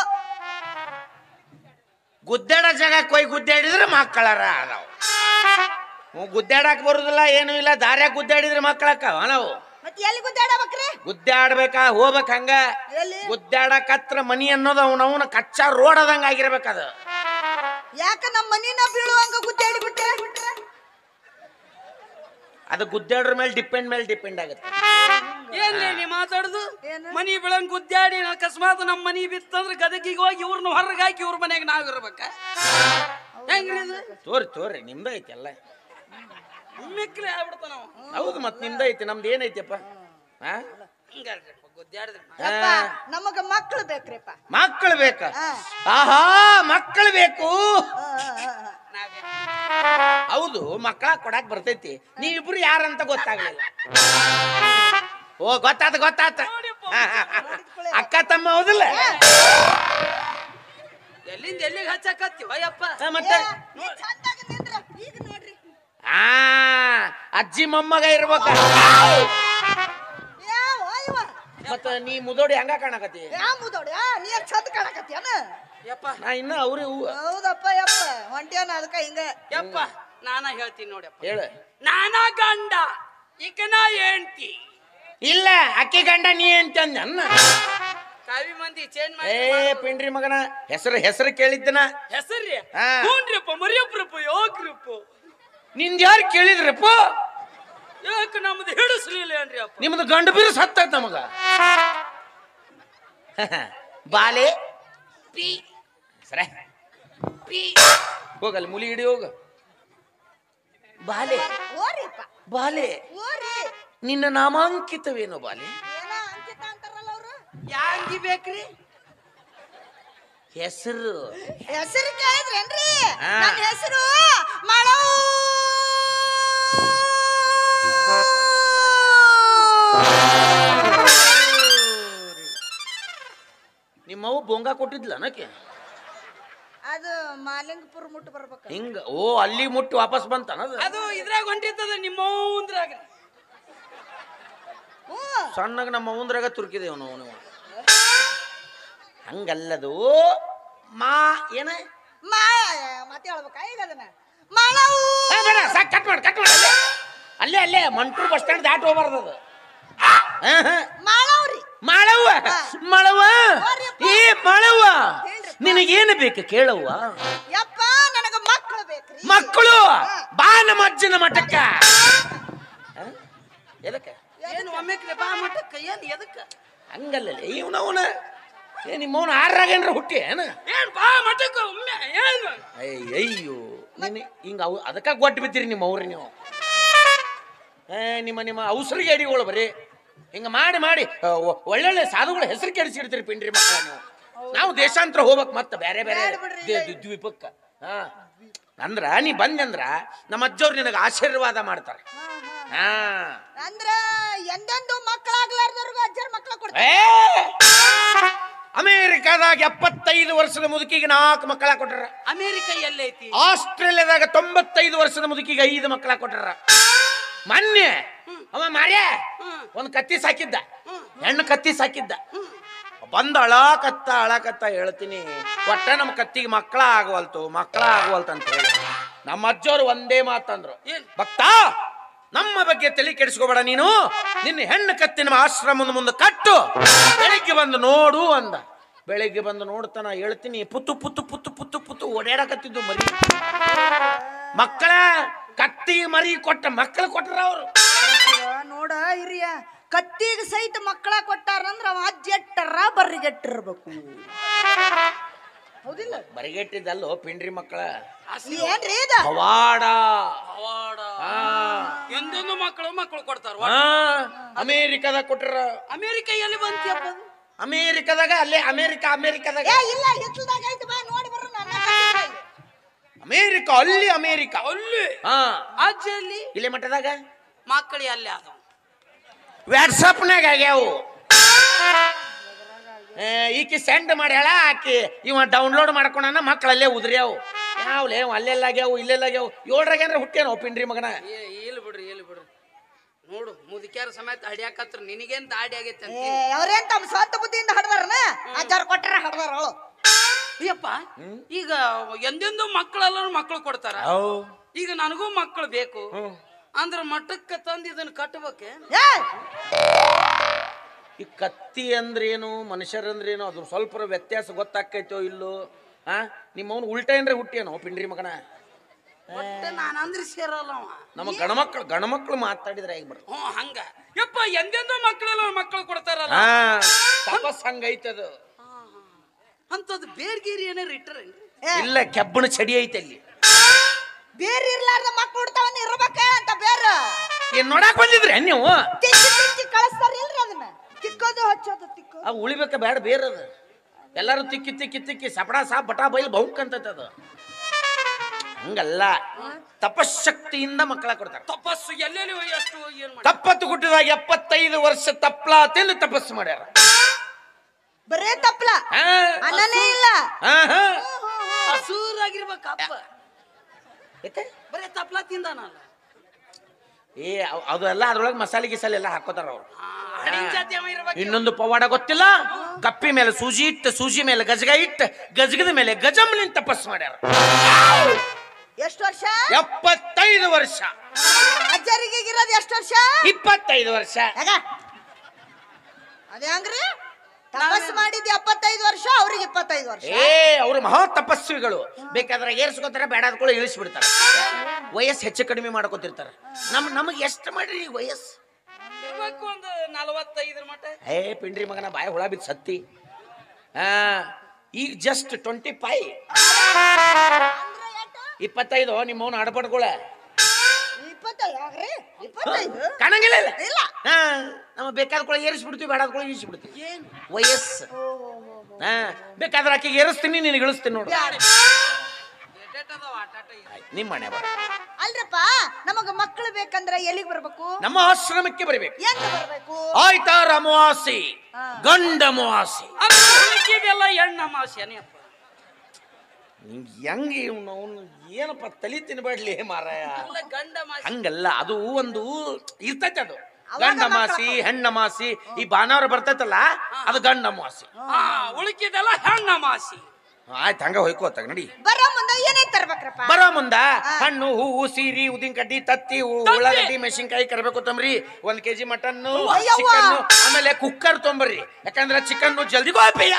Speaker 1: ಗುದ್ದಾಡ ಜಾಗಕ್ಕೆ ಹೋಗಿ ಗುದ್ದಾಡಿದ್ರೆ ಮಕ್ಕಳರ ಅದಾವ ಹ್ಞೂ ಗುದ್ದಾಡಕ್ ಬರುದಿಲ್ಲ ಏನು ಇಲ್ಲ ದಾರ್ಯಾಗ ಗುದ್ದಾಡಿದ್ರೆ ಮಕ್ಕಳಕ್ಕ ನಾವು
Speaker 3: ಮತ್ತೆ ಎಲ್ಲಿ ಗುದ್ದಾಡಬೇಕ್ರಿ
Speaker 1: ಗುದ್ದಾಡ್ಬೇಕಾ ಹೋಗ್ಬೇಕ ಹಂಗ
Speaker 3: ಎಲ್ಲಿ
Speaker 1: ಗುದ್ದಾಡಕತ್ರ ಮನಿ ಅನ್ನೋದು ಅವನವನ ಕಚ್ಚಾ ರೋಡ್ ಅದಂಗ ಆಗಿರ್ಬೇಕದು
Speaker 3: ಯಾಕ ನಮ್ಮ ಮನಿನ ಬೀಳುವಂಗ ಗುದ್ದಾಡಿ ಬಿಟ್ರೆ
Speaker 1: ಅದು ಗುದ್ದಾಡ್ರ ಮೇಲೆ ಡಿಪೆಂಡ್ ಮೇಲೆ ಡಿಪೆಂಡ್ ಆಗುತ್ತೆ
Speaker 2: ಏನ್ಲೇ ನೀ ಮಾತಾಡುದು
Speaker 3: ಏನು?
Speaker 2: ಮನಿ ಬೆಳಂಗ್ ಗುದ್ದಾಡಿ ಅಕಸ್ಮಾತ್ ನಮ್ಮ ಮನಿ ಬಿತ್ತಂದ್ರ ಗದಗಿಗೆ ಹೋಗಿ ಇವ್ರನ್ನ ಹೊರಗೆ ಹಾಕಿ ಇವ್ರ ಮನೆಗೆ ನಾವ್ ಇರ್ಬೇಕ ಹೆಂಗ್ರಿ ಇದು
Speaker 1: ತೋರಿ ತೋರಿ ನಿಮ್ದ ಐತಿ ಎಲ್ಲ
Speaker 2: ಮಿಕ್ಲಿ ಆಗ್ಬಿಡ್ತಾನ ನಾವು
Speaker 1: ಹೌದು ಮತ್ ನಿಮ್ದ ಐತಿ ನಮ್ದು ಏನೈತಿಯಪ್ಪ ಹಾ
Speaker 2: ಹಿಂಗಾರ್ರಿಪ್ಪ ಗುದ್ದಾಡಿದ್ರೆ
Speaker 3: ಯಪ್ಪ ನಮಗ ಮಕ್ಕಳು ಬೇಕ್ರಿಪ್ಪ
Speaker 1: ಮಕ್ಕಳು ಬೇಕ
Speaker 3: ಹಾ.
Speaker 1: ಆಹಾ ಮಕ್ಕಳು ಬೇಕು
Speaker 3: ಆ, ಆ, ಆ.
Speaker 2: ನಾವೇ
Speaker 1: ಹೌದು ಮಕ್ಕಳ ಕೊಡಾಕ್ ಬರ್ತೈತಿ ನೀವಿಬ್ರು ಯಾರಂತ ಗೊತ್ತಾಗ್ಲಿಲ್ಲ ಓ ಗೊತ್ತಾತ ಗೊತ್ತಾತ ಹಾ, ಹಾ, ಹಾ. ಅಕ್ಕ ತಮ್ಮ ಹೌದಿಲ್ಲ
Speaker 2: ಎಲ್ಲಿಂದ ಎಲ್ಲಿಗೆ ಹಚ್ಚಕತ್ತೀವ ಯಪ್ಪ
Speaker 1: ಹಾ, ಮತ್ತೆ
Speaker 3: ಏ, ನೀ ಚಂದಾಗಿ ನಿಂದ್ರ. ಈಗ ನೋಡ್ರಿ
Speaker 1: ಆ ಅಜ್ಜಿ ಮೊಮ್ಮಗ ಇರ್ಬೇಕ
Speaker 3: ಯಾ ಓಯ್ವ
Speaker 1: ಮತ್ತ ನೀ ಮುದೋಡಿ ಹಂಗ ಕಾಣಕತಿ
Speaker 3: ಯಾ ಮುದೋಡಿ ಆ, ನೀ ಯಾಕ್ ಚಂದ ಕಾಣಕತ್ತೀಯನ
Speaker 2: ಯಪ್ಪ
Speaker 1: ನಾ ಇನ್ನ ಅವ್ರಿ ಹೂವ
Speaker 3: ಹೌದಪ್ಪ ಯಪ್ಪ ಹೊಂಟ್ಯಾನ ಅದಕ್ಕ ಹಿಂಗ
Speaker 2: ಯಪ್ಪ ನಾನ ಹೇಳ್ತೀನಿ ನೋಡಪ್ಪ
Speaker 1: ಹೇಳು
Speaker 2: ನಾನ ಗಂಡ ಈಗ ನಾ ಹೇಳ್ತಿ
Speaker 1: ಇಲ್ಲ ಅಕ್ಕಿ ಗಂಡ ನೀ ಅಂತ ಅಂದ
Speaker 2: ಕಾವಿ ಮಂದಿ ಚೇಂಜ್
Speaker 1: ಏ
Speaker 2: ಮಾಡಿ
Speaker 1: ಪಿಂಡ್ರಿ ಮಗನ ಹೆಸರು ಹೆಸರು ಕೇಳಿದ್ದನ
Speaker 2: ಹೆಸರ್ರಿ
Speaker 1: ಹಾ.
Speaker 2: ಹ್ಞೂನ್ರಿಪ್ಪ ಮರಿಯಪ್ರಪ್ಪ ಯೋಗ್ರಪ್ಪ
Speaker 1: ನಿಂದ ಯಾರು ಕೇಳಿದ್ರಪ್ಪ
Speaker 2: ಯಾಕೆ ನಮ್ದು ಹಿಡಿಸ್ಲಿಲ್ಲ ಏನ್ರಿ ಅಪ್ಪ
Speaker 1: ನಿಮ್ದು ಗಂಡು ಬೀರು ಸತ್ತೈತ್ ನಮಗ ಬಾಲೆ
Speaker 2: ಪಿ
Speaker 1: ಸರ
Speaker 2: ಪಿ
Speaker 1: ಹೋಗಲ್ಲ ಮುಲಿ ಹಿಡಿ ಹೋಗ ಬಾಲೆ
Speaker 3: ಓರಿಪ್ಪ
Speaker 1: ಬಾಲೆ
Speaker 3: ಓರಿ
Speaker 1: ನಿನ್ನ ನಾಮಾಂಕಿತವೇನು ಬಾಲೆ
Speaker 3: ಏನ ಅಂಕಿತ ಅಂತಾರಲ್ಲ ಅವ್ರು
Speaker 2: ಯಾಂಗಿ ಬೇಕ್ರಿ
Speaker 1: ಹೆಸರು
Speaker 3: ಹೆಸರು ಕೇಳಿದ್ರೇನ್ರಿ
Speaker 1: ಹಾ.
Speaker 3: ನನ್ನ ಹೆಸರು ಮಳವು
Speaker 1: ನಿಮ್ಮವು ಬೊಂಗ ಕೊಟ್ಟಿದ್ಲ ನಕ್ಕೆ
Speaker 3: ಅದು ಮಾಲಿಂಗಪುರ ಮುಟ್ಟು ಬರ್ಬೇಕ
Speaker 1: ಹಿಂಗ ಓ ಅಲ್ಲಿ ಮುಟ್ಟಿ ವಾಪಸ್ ಬಂತನದ
Speaker 2: ಅದು ಇದ್ರಾಗ ಹೊಂಟಿರ್ತದ ನಿಮ್ಮ ಮುಂದ್ರಾಗ
Speaker 3: ಹ್ಞೂ
Speaker 1: ಸಣ್ಣಗ ನಮ್ಮ ಮುಂದ್ರಾಗ ತುರ್ಕಿದೇವ್ ನಾವು ನೀವು ಹಂಗಲ್ಲದು ಮಾ ಏನ
Speaker 3: ಮಾ ಮತ್ತೆ ಹೇಳ್ಬೇಕಾ ಈಗ ಅದನ್ನ ಮಳವು
Speaker 1: ಏ, ಬೇಡ ಸಾಕ್ ಕಟ್ ಮಾಡಿ ಕಟ್ ಮಾಡಿ ಅಲ್ಲೇ ಅಲ್ಲೇ ಅಲ್ಲೇ ಮಂಟ್ರು ಬಸ್ ಸ್ಟ್ಯಾಂಡ್ ದಾಟ್ ಹೋಗ್ಬಾರ್ದು ಅದು ಹಾ, ಹಾ.
Speaker 3: ಮಳವ್ರಿ
Speaker 1: ಮಳವ್ವ ಮಳವ್ವ
Speaker 3: ಬರ್ರಿಯಪ್ಪ.
Speaker 1: ಈ ಮಳವ್ವ
Speaker 3: ಹೇಳ್ರಪ್ಪ.
Speaker 1: ನಿನಗೇನು ಬೇಕು ಕೇಳವ್ವ
Speaker 3: ಯಪ್ಪ ನನಗ ಮಕ್ಕಳು ಬೇಕ್ರಿ
Speaker 1: ಮಕ್ಕಳು ಬಾ ನಮ್ಮ ಅಜ್ಜನ ಮಠಕ್ಕ ಹಾ? ಎದಕ್ಕೆ
Speaker 2: ಏನು ಒಮ್ಮೆಕ್ರೆ ಬಾ ಮಟ್ಟಕ್ಕ ಏನ್ ಎದಕ್ಕ
Speaker 1: ಹಂಗಲ್ಲ ಇವನವನ ಏ ನಿಮ್ಮವನ ಆರ್ರಾಗೇನ್ರ ಹುಟ್ಟಿ ಏನ
Speaker 2: ಏನ್ ಬಾ ಮಟ್ಟಕ್ಕ ಒಮ್ಮೆ ಏನು
Speaker 1: ಅಯ್ಯ ಅಯ್ಯೋ ನೀನು ಹಿಂಗ ಅವು ಅದಕ್ಕ ಗೊಟ್ಟು ಬಿದ್ದೀರಿ ನಿಮ್ಮ ಅವ್ರಿ ನೀವು ಏ ನಿಮ್ಮ ನಿಮ್ಮ ಔಸರಿಗೆ ಅಡಿಗಳು ಬರೀ ಹಿಂಗ ಮಾಡಿ ಮಾಡಿ ಆ, ಒ- ಒಳ್ಳೊಳ್ಳೆ ಸಾಧುಗಳ ಹೆಸರು ಕೆಡಿಸಿಡ್ತೀರಿ ಪಿಂಡ್ರಿ ಮಕ್ಕಳ ನೀವು ನಾವು ದೇಶಾಂತರ ಹೋಗ್ಬೇಕು ಮತ್ತೆ ಬೇರೆ ಬೇರೆ
Speaker 3: ಬ್ಯಾಡ ಬಿಡ್ರಿ,
Speaker 1: ದೇ- ದ್ವಿ- ದ್ವೀಪಕ್ಕ ಹಾ ಅಂದ್ರ ನೀ ಬಂದಂದ್ರ ನಮ್ಮ ಅಜ್ಜವ್ರು ನಿನಗೆ ಆಶೀರ್ವಾದ ಮಾಡ್ತಾರೆ ಹಾ
Speaker 3: ಅಂದ್ರ ಎಂದೆಂದು ಮಕ್ಕಳಾಗ್ಲಾರ್ದವ್ರಿಗೂ ಅಜ್ಜರ್ ಮಕ್ಕಳ ಕೊಡ್ತಾರೆ
Speaker 1: ಏ ಅಮೇರಿಕಾದಾಗ ಎಪ್ಪತ್ತೈದು ವರ್ಷದ ಮುದುಕಿಗೆ ನಾಲ್ಕು ಮಕ್ಕಳ ಕೊಟ್ರ
Speaker 2: ಅಮೇರಿಕ ಎಲ್ಲೈತಿ
Speaker 1: ಆಸ್ಟ್ರೇಲಿಯಾದಾಗ ತೊಂಬತ್ತೈದು ವರ್ಷದ ಮುದುಕಿಗೆ ಐದು ಮಕ್ಕಳ ಕೊಟ್ಟಾರ ಮೊನ್ನೆ ಅವ ಮಾರ್ಯ
Speaker 2: ಹ್ಮ್.
Speaker 1: ಒಂದು ಕತ್ತಿ ಸಾಕಿದ್ದ ಹೆಣ್ಣು ಕತ್ತಿ ಸಾಕಿದ್ದ ಬಂದ ಅಳಾಕತ್ತ ಅಳಾಕತ್ತ ಹೇಳ್ತೀನಿ ಒಟ್ಟ ನಮ್ಮ ಕತ್ತಿಗೆ ಮಕ್ಕಳ ಆಗವಲ್ತು ಮಕ್ಕಳ ಆಗವಲ್ತು ಅಂತ ಹೇಳಿ ನಮ್ಮ ಅಜ್ಜವ್ರು ಒಂದೇ ಮಾತಂದ್ರು
Speaker 2: ಏನ್?
Speaker 1: ಭಕ್ತ ನಮ್ಮ ಬಗ್ಗೆ ತಲೆ ಕೆಡಿಸ್ಕೋಬೇಡ ನೀನು ನಿನ್ನ ಹೆಣ್ಣು ಕತ್ತಿನ ಆಶ್ರಮದ ಮುಂದೆ ಕಟ್ಟು ಬೆಳಿಗ್ಗೆ ಬಂದು ನೋಡು ಅಂದ ಬೆಳಿಗ್ಗೆ ಬಂದು ನೋಡ್ತಾನ ಹೇಳ್ತೀನಿ ಪುತ್ತು ಪುತ್ತು ಪುತ್ತು ಪುತ್ತು ಪುತ್ತು ಓಡಾಡಕತ್ತಿದ್ದು ಮರಿ ಮಕ್ಕಳ ಕತ್ತಿ ಮರಿ ಕೊಟ್ಟ ಮಕ್ಕಳು ಕೊಟ್ರ ಅವರು
Speaker 3: ನೋಡ ಹಿರಿಯ ಕತ್ತಿಗೆ ಸಹಿತ ಮಕ್ಕಳ ಕೊಟ್ಟಾರಂದ್ರ ಅವ ಅಜ್ಜ ಎಟ್ಟರ ಬರ್ರಿಗೆಟ್ಟಿರ್ಬೇಕು ಹೌದಿಲ್ಲ
Speaker 1: ಬರಿಗೆಟ್ಟಿದ್ದಲ್ಲೋ ಪಿಂಡ್ರಿ ಮಕ್ಕಳ
Speaker 3: ಏನ್ರಿ ಇದ
Speaker 1: ಪವಾಡ
Speaker 2: ಪವಾಡ
Speaker 1: ಆ,
Speaker 2: ಎಂದೊಂದು ಮಕ್ಕಳು ಮಕ್ಕಳು ಕೊಡ್ತಾರ
Speaker 1: ಆ, ಅಮೇರಿಕದಾಗ ಕೊಟ್ರ
Speaker 2: ಅಮೇರಿಕ ಎಲ್ಲಿ ಬಂತಿಯಪ್ಪ
Speaker 1: ಅಮೇರಿಕದಾಗ ಅಲ್ಲೇ ಅಮೇರಿಕ ಅಮೇರಿಕದಾಗ
Speaker 3: ಏ ಇಲ್ಲ ಹಿತ್ತಲ್ದಾಗ ಐತಿ ಬಾ ನೋಡಿ ಬರ್ರ ನನ್ನ
Speaker 1: ಅಮೇರಿಕಾ ಅಲ್ಲಿ ಅಮೇರಿಕಾ
Speaker 2: ಅಲ್ಲಿ
Speaker 1: ಹಾ
Speaker 2: ಅಜ್ಜಲ್ಲಿ
Speaker 1: ಇಲ್ಲೇ ಮಟ್ಟದಾಗ
Speaker 2: ಮಕ್ಕಳಿ ಅಲ್ಲಿ ಆದವು
Speaker 1: ವಾಟ್ಸಪ್ನಾಗ ಆಗ್ಯಾವು ಏ, ಈಕಿ ಸೆಂಡ್ ಮಾಡ್ಯಾಳ ಆಕಿ ಇವ ಡೌನ್ಲೋಡ್ ಮಾಡ್ಕೊಂಡನ ಮಕ್ಕಳಲ್ಲೇ ಉದ್ರ್ಯಾವು ಯಾವ್ಲೇ ಅಲ್ಲೆಲ್ಲ ಆಗ್ಯಾವು ಇಲ್ಲೆಲ್ಲ ಆಗ್ಯಾವು ಏಳ್ರಾಗ ಅಂದ್ರೆ ಹುಟ್ಟೇನೋ ಪಿಂಡ್ರಿ ಮಗನ
Speaker 2: ಏ ಇಲ್ಲ ಬಿಡ್ರಿ ಇಲ್ಲ ಬಿಡ್ರಿ ನೋಡು ಮುದುಕ್ಯಾರ ಸಮೇತ ಹಡಿಯಾಕತ್ರ ನಿನಗೇನ್ ದಾಡಿ ಆಗೈತೆ ಅಂತ
Speaker 3: ಏ ಅವ್ರೇನ್ ತಮ್ಮ ಸ್ವಂತ ಬುದ್ಧಿಯಿಂದ ಹಡ್ದಾರನ ಅಜ್ಜಾರ್ ಕೊಟ್ಟಾರ ಹಡ್ದಾರ ಅವಳು
Speaker 2: ಅಯ್ಯಪ್ಪ ಈಗ ಎಂದೆಂದು ಮಕ್ಕಳೆಲ್ಲರೂ ಮಕ್ಕಳು ಕೊಡ್ತಾರ
Speaker 1: ಅವು
Speaker 2: ಈಗ ನನಗೂ ಮಕ್ಕಳು ಬೇಕು ಅಂದ್ರ ಮಠಕ್ಕೆ ತಂದು ಇದನ್ನ ಕಟ್ಟಬೇಕೆ
Speaker 3: ಏ
Speaker 1: ಈ ಕತ್ತಿ ಅಂದ್ರೇನು ಮನುಷ್ಯರಂದ್ರೇನು ಅದು ಸ್ವಲ್ಪ ವ್ಯತ್ಯಾಸ ಗೊತ್ತಾಕೈತೋ ಇಲ್ಲೋ ಆ ನಿಮ್ಮವನು ಉಲ್ಟಾ ಏನ್ರೆ ಹುಟ್ಟೇನೋ ಪಿಂಡ್ರಿ ಮಗನ
Speaker 2: ಒಟ್ಟ ನಾನು ಅಂದ್ರೆ ಸೇರಲ್ಲ ಅವ
Speaker 1: ನಮ್ಮ ಗಣಮಕ್ಳು ಗಣಮಕ್ಳು ಮಾತಾಡಿದ್ರೆ ಹೇಗೆ ಬರ್ತದೆ
Speaker 2: ಹ್ಞೂ ಹಂಗ ಯಪ್ಪ ಎಂದೆಂದೋ ಮಕ್ಕಳೆಲ್ಲ ಮಕ್ಕಳು ಕೊಡ್ತಾರಲ್ಲ
Speaker 1: ಹಾ ತಪಸ್ ಹಂಗೈತದು
Speaker 2: ಅಂತದ್ ಬೇರ್ಗೀರಿ ಏನಾರ ಇಟ್ಟರೇನ್ರಿ
Speaker 3: ಏ,
Speaker 1: ಇಲ್ಲ ಕೆಬ್ಬಣ ಚಡಿ ಐತೆ ಅಲ್ಲಿ
Speaker 3: ಬೇರೆ ಇರ್ಲಾರ್ದ ಮಕ್ಳು ಹುಡ್ತಾವನ್ನ ಇರ್ಬೇಕ ಅಂತ ಬೇರೆ
Speaker 1: ಏನ್ ನೋಡಕ್ ಬಂದಿದ್ರಿ ನೀವು
Speaker 3: ತಿಕ್ಕಿ ತಿಕ್ಕಿ ಕಳಿಸ್ತಾರ ಇಲ್ರಿ ಅದನ್ನ ತಿಕ್ಕೋದು ಹಚ್ಚೋದು ತಿಕ್ಕೋದು
Speaker 1: ಆ ಉಳಿಬೇಕ ಬೇಡ ಬೇರದ ಎಲ್ಲಾರು ತಿಕ್ಕಿ ತಿಕ್ಕಿ ತಿಕ್ಕಿ ಸಪಡ ಸಾ ಬಟಾ ಬೈಲ್ ಬಹುಕ್ ಅಂತೈತೆ ಅದು ಹಂಗಲ್ಲ ತಪಶಕ್ತಿಯಿಂದ ಮಕ್ಕಳ ಕೊಡ್ತಾರೆ
Speaker 2: ತಪಸ್ಸು ಎಲ್ಲೆಲ್ಲಿ ಎಷ್ಟು ಏನ್ ಮಾಡಿ
Speaker 1: ತಪ್ಪತ್ತು ಗುಡ್ಡದಾಗ ಎಪ್ಪತ್ತೈದು ವರ್ಷ ತಪ್ಲ ತಿಂದು ತಪಸ್ಸು ಮಾಡ್ಯಾರ
Speaker 3: ಬರೇ ತಪ್ಪಲ
Speaker 1: ಹಾ,
Speaker 3: ಅನ್ನನೇ ಇಲ್ಲ
Speaker 1: ಹಾ, ಹಾ.
Speaker 2: ಹಸೂರಾಗಿರ್ಬೇಕ ಅಪ್ಪ
Speaker 1: ಯಾಕೆ?
Speaker 2: ಬರೇ ತಪ್ಲ ತಿಂದಾನಲ್ಲ
Speaker 1: ಏ ಅವ್- ಅದು ಎಲ್ಲ ಅದ್ರೊಳಗೆ ಮಸಾಲೆ ಗಿಸಾಲೆ ಎಲ್ಲ ಹಾಕೋತಾರ ಅವ್ರು
Speaker 2: ಹಡಿನ ಜಾತಿ ಅವ ಇರ್ಬೇಕು
Speaker 1: ಇನ್ನೊಂದು ಪವಾಡ ಗೊತ್ತಿಲ್ಲ ಕಪ್ಪಿ ಮೇಲೆ ಸೂಜಿ ಇಟ್ಟು ಸೂಜಿ ಮೇಲೆ ಗಜಗ ಇಟ್ಟು ಗಜಗದ ಮೇಲೆ ಗಜಮ್ಲಿನ್ ತಪಸ್ಸು ಮಾಡ್ಯಾರ
Speaker 3: ಎಷ್ಟು ವರ್ಷ
Speaker 1: ಎಪ್ಪತ್ತೈದು ವರ್ಷ
Speaker 3: ಅಜ್ಜರಿಗೆ ಇರೋದು ಎಷ್ಟು ವರ್ಷ
Speaker 1: ಇಪ್ಪತ್ತೈದು ವರ್ಷ
Speaker 3: ಯಾಕ ಅದೇ ಹಂಗ್ರಿ ತಪಸ್ ಮಾಡಿದ್ ಎಪ್ಪತ್ತೈದು ವರ್ಷ ಅವ್ರಿಗೆ ಇಪ್ಪತ್ತೈದು ವರ್ಷ
Speaker 1: ಏ ಅವರು ಮಹಾ ತಪಸ್ವಿಗಳು ಬೇಕಾದ್ರೆ ಏರ್ಸ್ಕೋತಾರ ಬೇಡಾದ್ಕೊಳ್ಳಿ ಇಳಿಸ್ಬಿಡ್ತಾರ ವಯಸ್ಸು ಹೆಚ್ಚು ಕಡಿಮೆ ಮಾಡ್ಕೋತಿರ್ತಾರ ನಮ್ ನಮಗೆ ಎಷ್ಟು ಮಾಡ್ರಿ ಈ ವಯಸ್ಸು
Speaker 2: ಇರ್ಬೇಕು ಒಂದು ನಲವತ್ತೈದರ ಮಟ್ಟ
Speaker 1: ಏ ಪಿಂಡ್ರಿ ಮಗನ ಬಾಯ ಹುಳ ಬಿದ್ದು ಸತ್ತಿ ಆ ಈಗ ಜಸ್ಟ್ ಟ್ವೆಂಟಿ ಫೈವ್ ಇಪ್ಪತ್ತೈದು ನಿಮ್ಮ ಅವನು ಆಡಪಡ್ಕೊಳ
Speaker 3: ಇಪ್ಪತ್ತೈದು ಯಾಕ್ರಿ ಇಪ್ಪತ್ತೈದು
Speaker 1: ಕಾಣಂಗಿಲ್ಲ ಇಲ್ಲ
Speaker 3: ಇಲ್ಲ
Speaker 1: ಹಾ ನಮ್ಮ ಬೇಕಾದ್ಕೊಳ್ಳಿ ಏರಿಸ್ಬಿಡ್ತೀವಿ ಬೇಡಾದ್ಕೊಳ್ಳಿ ಇಳಿಸ್ಬಿಡ್ತೀವಿ
Speaker 2: ಏನು
Speaker 1: ವಯಸ್ಸು ಹಾ ಬೇಕಾದ್ರೆ ಆಕೆಗೆ ಏರಿಸ್ತೀನಿ ನಿನಗೆ ಇಳಿಸ್ತೀನಿ ನೋಡು
Speaker 2: ಎಟ್ಟೆಟ್ಟದವ ಆಟಾಟ ಇದೆ.
Speaker 1: ಆಯ್ತ್, ನಿಮ್ಮ ಮನೆ ಬರ
Speaker 3: ಅಲ್ರಪ್ಪ ನಮಗ ಮಕ್ಕಳು ಬೇಕಂದ್ರ ಎಲ್ಲಿಗೆ ಬರ್ಬೇಕು
Speaker 1: ನಮ್ಮ ಆಶ್ರಮಕ್ಕೆ ಬರಬೇಕು
Speaker 3: ಎಂತ ಬರ್ಬೇಕು
Speaker 1: ಆಯ್ತಾ ಅಮಾವಾಸಿ ಗಂಡ ಅಮಾವಾಸಿ
Speaker 2: ಅಂದ್ರೆ ಉಳ್ಕಿದೆಲ್ಲ ಎಣ್ಣ ಅಮಾವಾಸ್ಯನೇ ಅಪ್ಪ
Speaker 1: ನಿಂಗೆ ಹೆಂಗೆ ಇವ್ನು ಅವನು ಏನಪ್ಪ ತಲಿ ತಿನ್ಬೇಡ್ಲಿ ಮಾರಾಯ
Speaker 2: ಅಲ್ಲ ಗಂಡ ಅಮಾವಾಸ್ಯೆ
Speaker 1: ಹಂಗಲ್ಲ ಅದು ಒಂದು ಇರ್ತೈತೆ ಅದು
Speaker 3: ಅವಾಗ
Speaker 1: ಗಂಡಮಾಸಿ ಹೆಣ್ಣಮಾಸಿ ಈ ಭಾನುವಾರ ಬರ್ತೈತಲ್ಲ ಅದು ಗಂಡಮಾಸಿ
Speaker 2: ಹಾ ಉಳ್ಕಿದೆಲ್ಲ ಹೆಣ್ಣ ಅಮಾವಾಸಿ
Speaker 1: ಆಯ್ತು ಹಂಗ ಹೊಯ್ಕೋತಾಗ ನಡಿ
Speaker 3: ಬರೋ ಮುಂದೆ ಏನೇನ್ ತರ್ಬೇಕ್ರಪ್ಪ
Speaker 1: ಬರೋ ಮುಂದ ಹಣ್ಣು ಹೂವು ಸೀರಿ ಉದಿನ ಕಡ್ಡಿ ತತ್ತಿ ಹೂ ಉಳ್ಳಾಗಡ್ಡಿ ಮೆಣಸಿನ್ಕಾಯಿ ಕರಿಬೇಕು ತಂಬ್ರಿ ಒಂದ್ ಕೆಜಿ ಮಟನ್
Speaker 3: ಅಯ್ಯವ್ವ.
Speaker 1: ಚಿಕನ್ ಆಮೇಲೆ ಕುಕ್ಕರ್ ತೊಂಬರ್ರಿ ಯಾಕಂದ್ರೆ ಚಿಕನ್ ಜಲ್ದಿ ಗೋಪಿ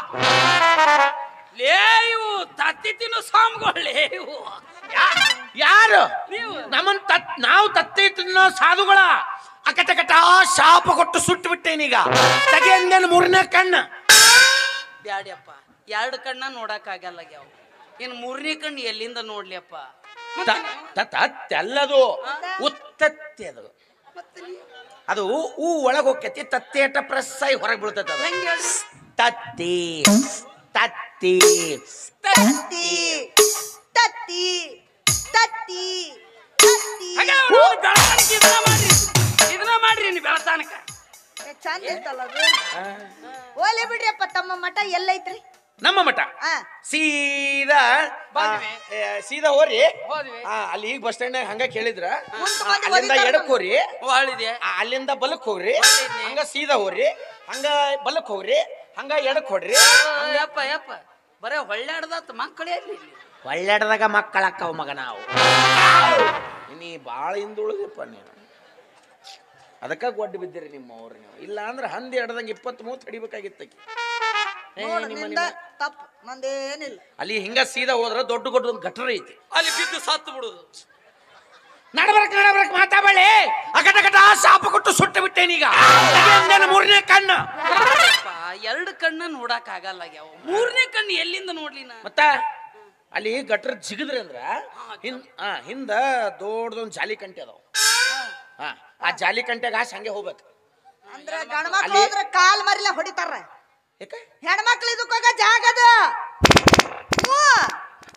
Speaker 2: ಲೇ ಇವು ತತ್ತಿ ತಿನ್ನು ಸ್ವಾಮಿಗಳೇ ಇವು
Speaker 1: ಯಾರು
Speaker 2: ನೀವು
Speaker 1: ನಮ್ಮನ್ ತತ್ ನಾವು ತತ್ತಿ ತಿನ್ನೋ ಸಾಧುಗಳ ಅಕಟಕಟ ಶಾಪ ಕೊಟ್ಟು ಸುಟ್ಟು ಬಿಟ್ಟೇನೀಗ ತಗೆ ಅಂದೇನು ಮೂರನೇ ಕಣ್ಣ
Speaker 2: ಬ್ಯಾಡ್ಯಪ್ಪ ಎರಡು ಕಣ್ಣ ನೋಡಕ್ ಆಗಲ್ಲ ಯಾವ ಇನ್ ಮೂರನೇ ಕಣ್ಣು ಎಲ್ಲಿಂದ ನೋಡ್ಲಿ ಅಪ್ಪ
Speaker 1: ತ- ತ- ತತ್ತೆಲ್ಲದು ಉತ್ತತ್ತಿ ಅದು
Speaker 2: ಮತ್ತೆ ನೀವು
Speaker 1: ಅದು ಹೂ ಒಳಗ್ ಹೋಗ್ತೈತಿ ತತ್ತೇಟ ಪ್ರೆಸ್ ಆಗಿ ಹೊರಗೆ ಬೀಳ್ತೈತೆ ಅದು
Speaker 2: ಹೆಂಗ್ ಹೇಳ್ರಿ
Speaker 1: ತತ್ತಿ ತತ್ತಿ
Speaker 3: ತತ್ತಿ ತತ್ತಿ ತತ್ತಿ ತತ್ತಿ
Speaker 2: ಹಾಗೆ ಅವ್ರು ಅವ್ರು ಬೆಳತಾನಕ್ಕೆ ಇದನ್ನ ಮಾಡ್ರಿ ಇದನ್ನ ಮಾಡ್ರಿ ನೀವು ಬೆಳತಾನಕ
Speaker 3: ಏ, ಚಂದ ಇರ್ತಲ್ಲ ಅದು ಓಲೆ ಬಿಡ್ರಿಯಪ್ಪ ತಮ್ಮ ಮಠ ಎಲ್ಲೈತ್ರಿ
Speaker 1: ನಮ್ಮ ಮಠ
Speaker 3: ಆ
Speaker 1: ಸೀದಾ
Speaker 2: ಬಂದ್ವಿ.
Speaker 1: ಆ, ಏ, ಸೀದಾ ಹೋರಿ
Speaker 2: ಹೋದ್ವಿ
Speaker 1: ಆ, ಅಲ್ಲಿ ಈಗ ಬಸ್ ಸ್ಟ್ಯಾಂಡ್ ಹಂಗ ಕೇಳಿದ್ರ
Speaker 3: ಮುಂದ್
Speaker 1: ಆ,
Speaker 3: ಬಂದು
Speaker 1: ಅಲ್ಲಿಂದ
Speaker 3: ಒದಿತಾರ
Speaker 1: ಎಡಕ್ ಹೋರಿ
Speaker 2: ಒಳ್ಳಿದೆ
Speaker 1: ಆ, ಅಲ್ಲಿಂದ ಬಲಕ್ ಹೋಗ್ರಿ
Speaker 2: ಒಳ್ಳೆದ್ನಿ.
Speaker 1: ಹಂಗ ಸೀದಾ ಹೋಗ್ರಿ ಹಂಗ ಬಲಕ್ ಹೋಗ್ರಿ ಹಂಗ ಎಡಕ್ ಹೊಡ್ರಿ
Speaker 2: ಯಪ್ಪ ಯಪ್ಪ ಬರೇ ಹೊಳ್ಳಾಡ್ದತ್ ಮಕ್ಕಳೇ ಅಲ್ಲಿ ಇಲ್ಲಿ.
Speaker 1: ಒಳ್ಳೆಡದಾಗ ಮಕ್ಕಳಕ್ಕವ ಮಗ ನಾವು ನೀ ಭಾಳ ಹಿಂದುಳಿದಪ್ಪ ನೀನು ಅದಕ್ಕ ಗೊಡ್ಡ ಬಿದ್ದಿರಿ ನಿಮ್ಮ ಅವ್ರು ನೀವು ಇಲ್ಲ ಅಂದ್ರೆ ಹಂದಿ ಎಡ್ದಂಗೆ ಇಪ್ಪತ್ತ್ ಮೂವತ್ತು ಹಿಡಿಬೇಕಾಗಿತ್ತು ಆಕಿ. ಏ,
Speaker 3: ನೋಡು
Speaker 1: ನಿಮ್ಮ
Speaker 3: ನಿಂದ
Speaker 1: ನಿಮ್ಮ-
Speaker 3: ತಪ್ಪು ನಂದೇನಿಲ್ಲ
Speaker 1: ಅಲ್ಲಿ ಹಿಂಗ ಸೀದಾ ಹೋದ್ರ ದೊಡ್ಡ ದೊಡ್ಡ ಒಂದು ಗಟ್ರ ಐತಿ
Speaker 2: ಅಲ್ಲಿ ಬಿದ್ದು ಸತ್ತು ಬಿಡುದು
Speaker 1: ನಡಬರಕ್ ನಡಬರಕ್ ಮಾತಾಡಬೇಡಿ ಅಕಟಕಟ ಶಾಪ ಕೊಟ್ಟು ಸುಟ್ಟು ಬಿಟ್ಟೇನೀಗ ಅದೇಂದೇನು ಮೂರನೇ ಕಣ್ಣ
Speaker 2: ಯಪ್ಪ, ಎರಡು ಕಣ್ಣ ನೋಡಕ್ ಆಗಲ್ಲ ಯಾವ ಮೂರನೇ ಕಣ್ಣು ಎಲ್ಲಿಂದ ನೋಡ್ಲಿ ನಾ
Speaker 1: ಮತ್ತ ಅಲ್ಲಿ ಗಟ್ರ ಜಿಗದ್ರಿ ಅಂದ್ರ ಹಿಂದ್ ಆ ಹಿಂದ ದೊಡ್ಡದೊಂದು ಜಾಲಿ ಕಂಟೆ ಅದಾವ ಹಾ ಆ ಜಾಲಿ ಕಂಟೆಗೆ ಆಶ್ ಹಂಗೆ ಹೋಗ್ಬೇಕು
Speaker 3: ಅಂದ್ರ ಗಂಡ್ಮಕ್ಳು
Speaker 1: ಅಲ್ಲಿ-
Speaker 3: ಹೋದ್ರ ಕಾಲ್ ಮರಿಲ ಹೊಡಿತಾರ
Speaker 1: ಯಾಕ
Speaker 3: ಹೆಣ್ಮಕ್ಳು ಇದಕ್ಕೋಗ ಜಾಗದ ಹ್ಞೂ
Speaker 1: ಅಂದ್ರ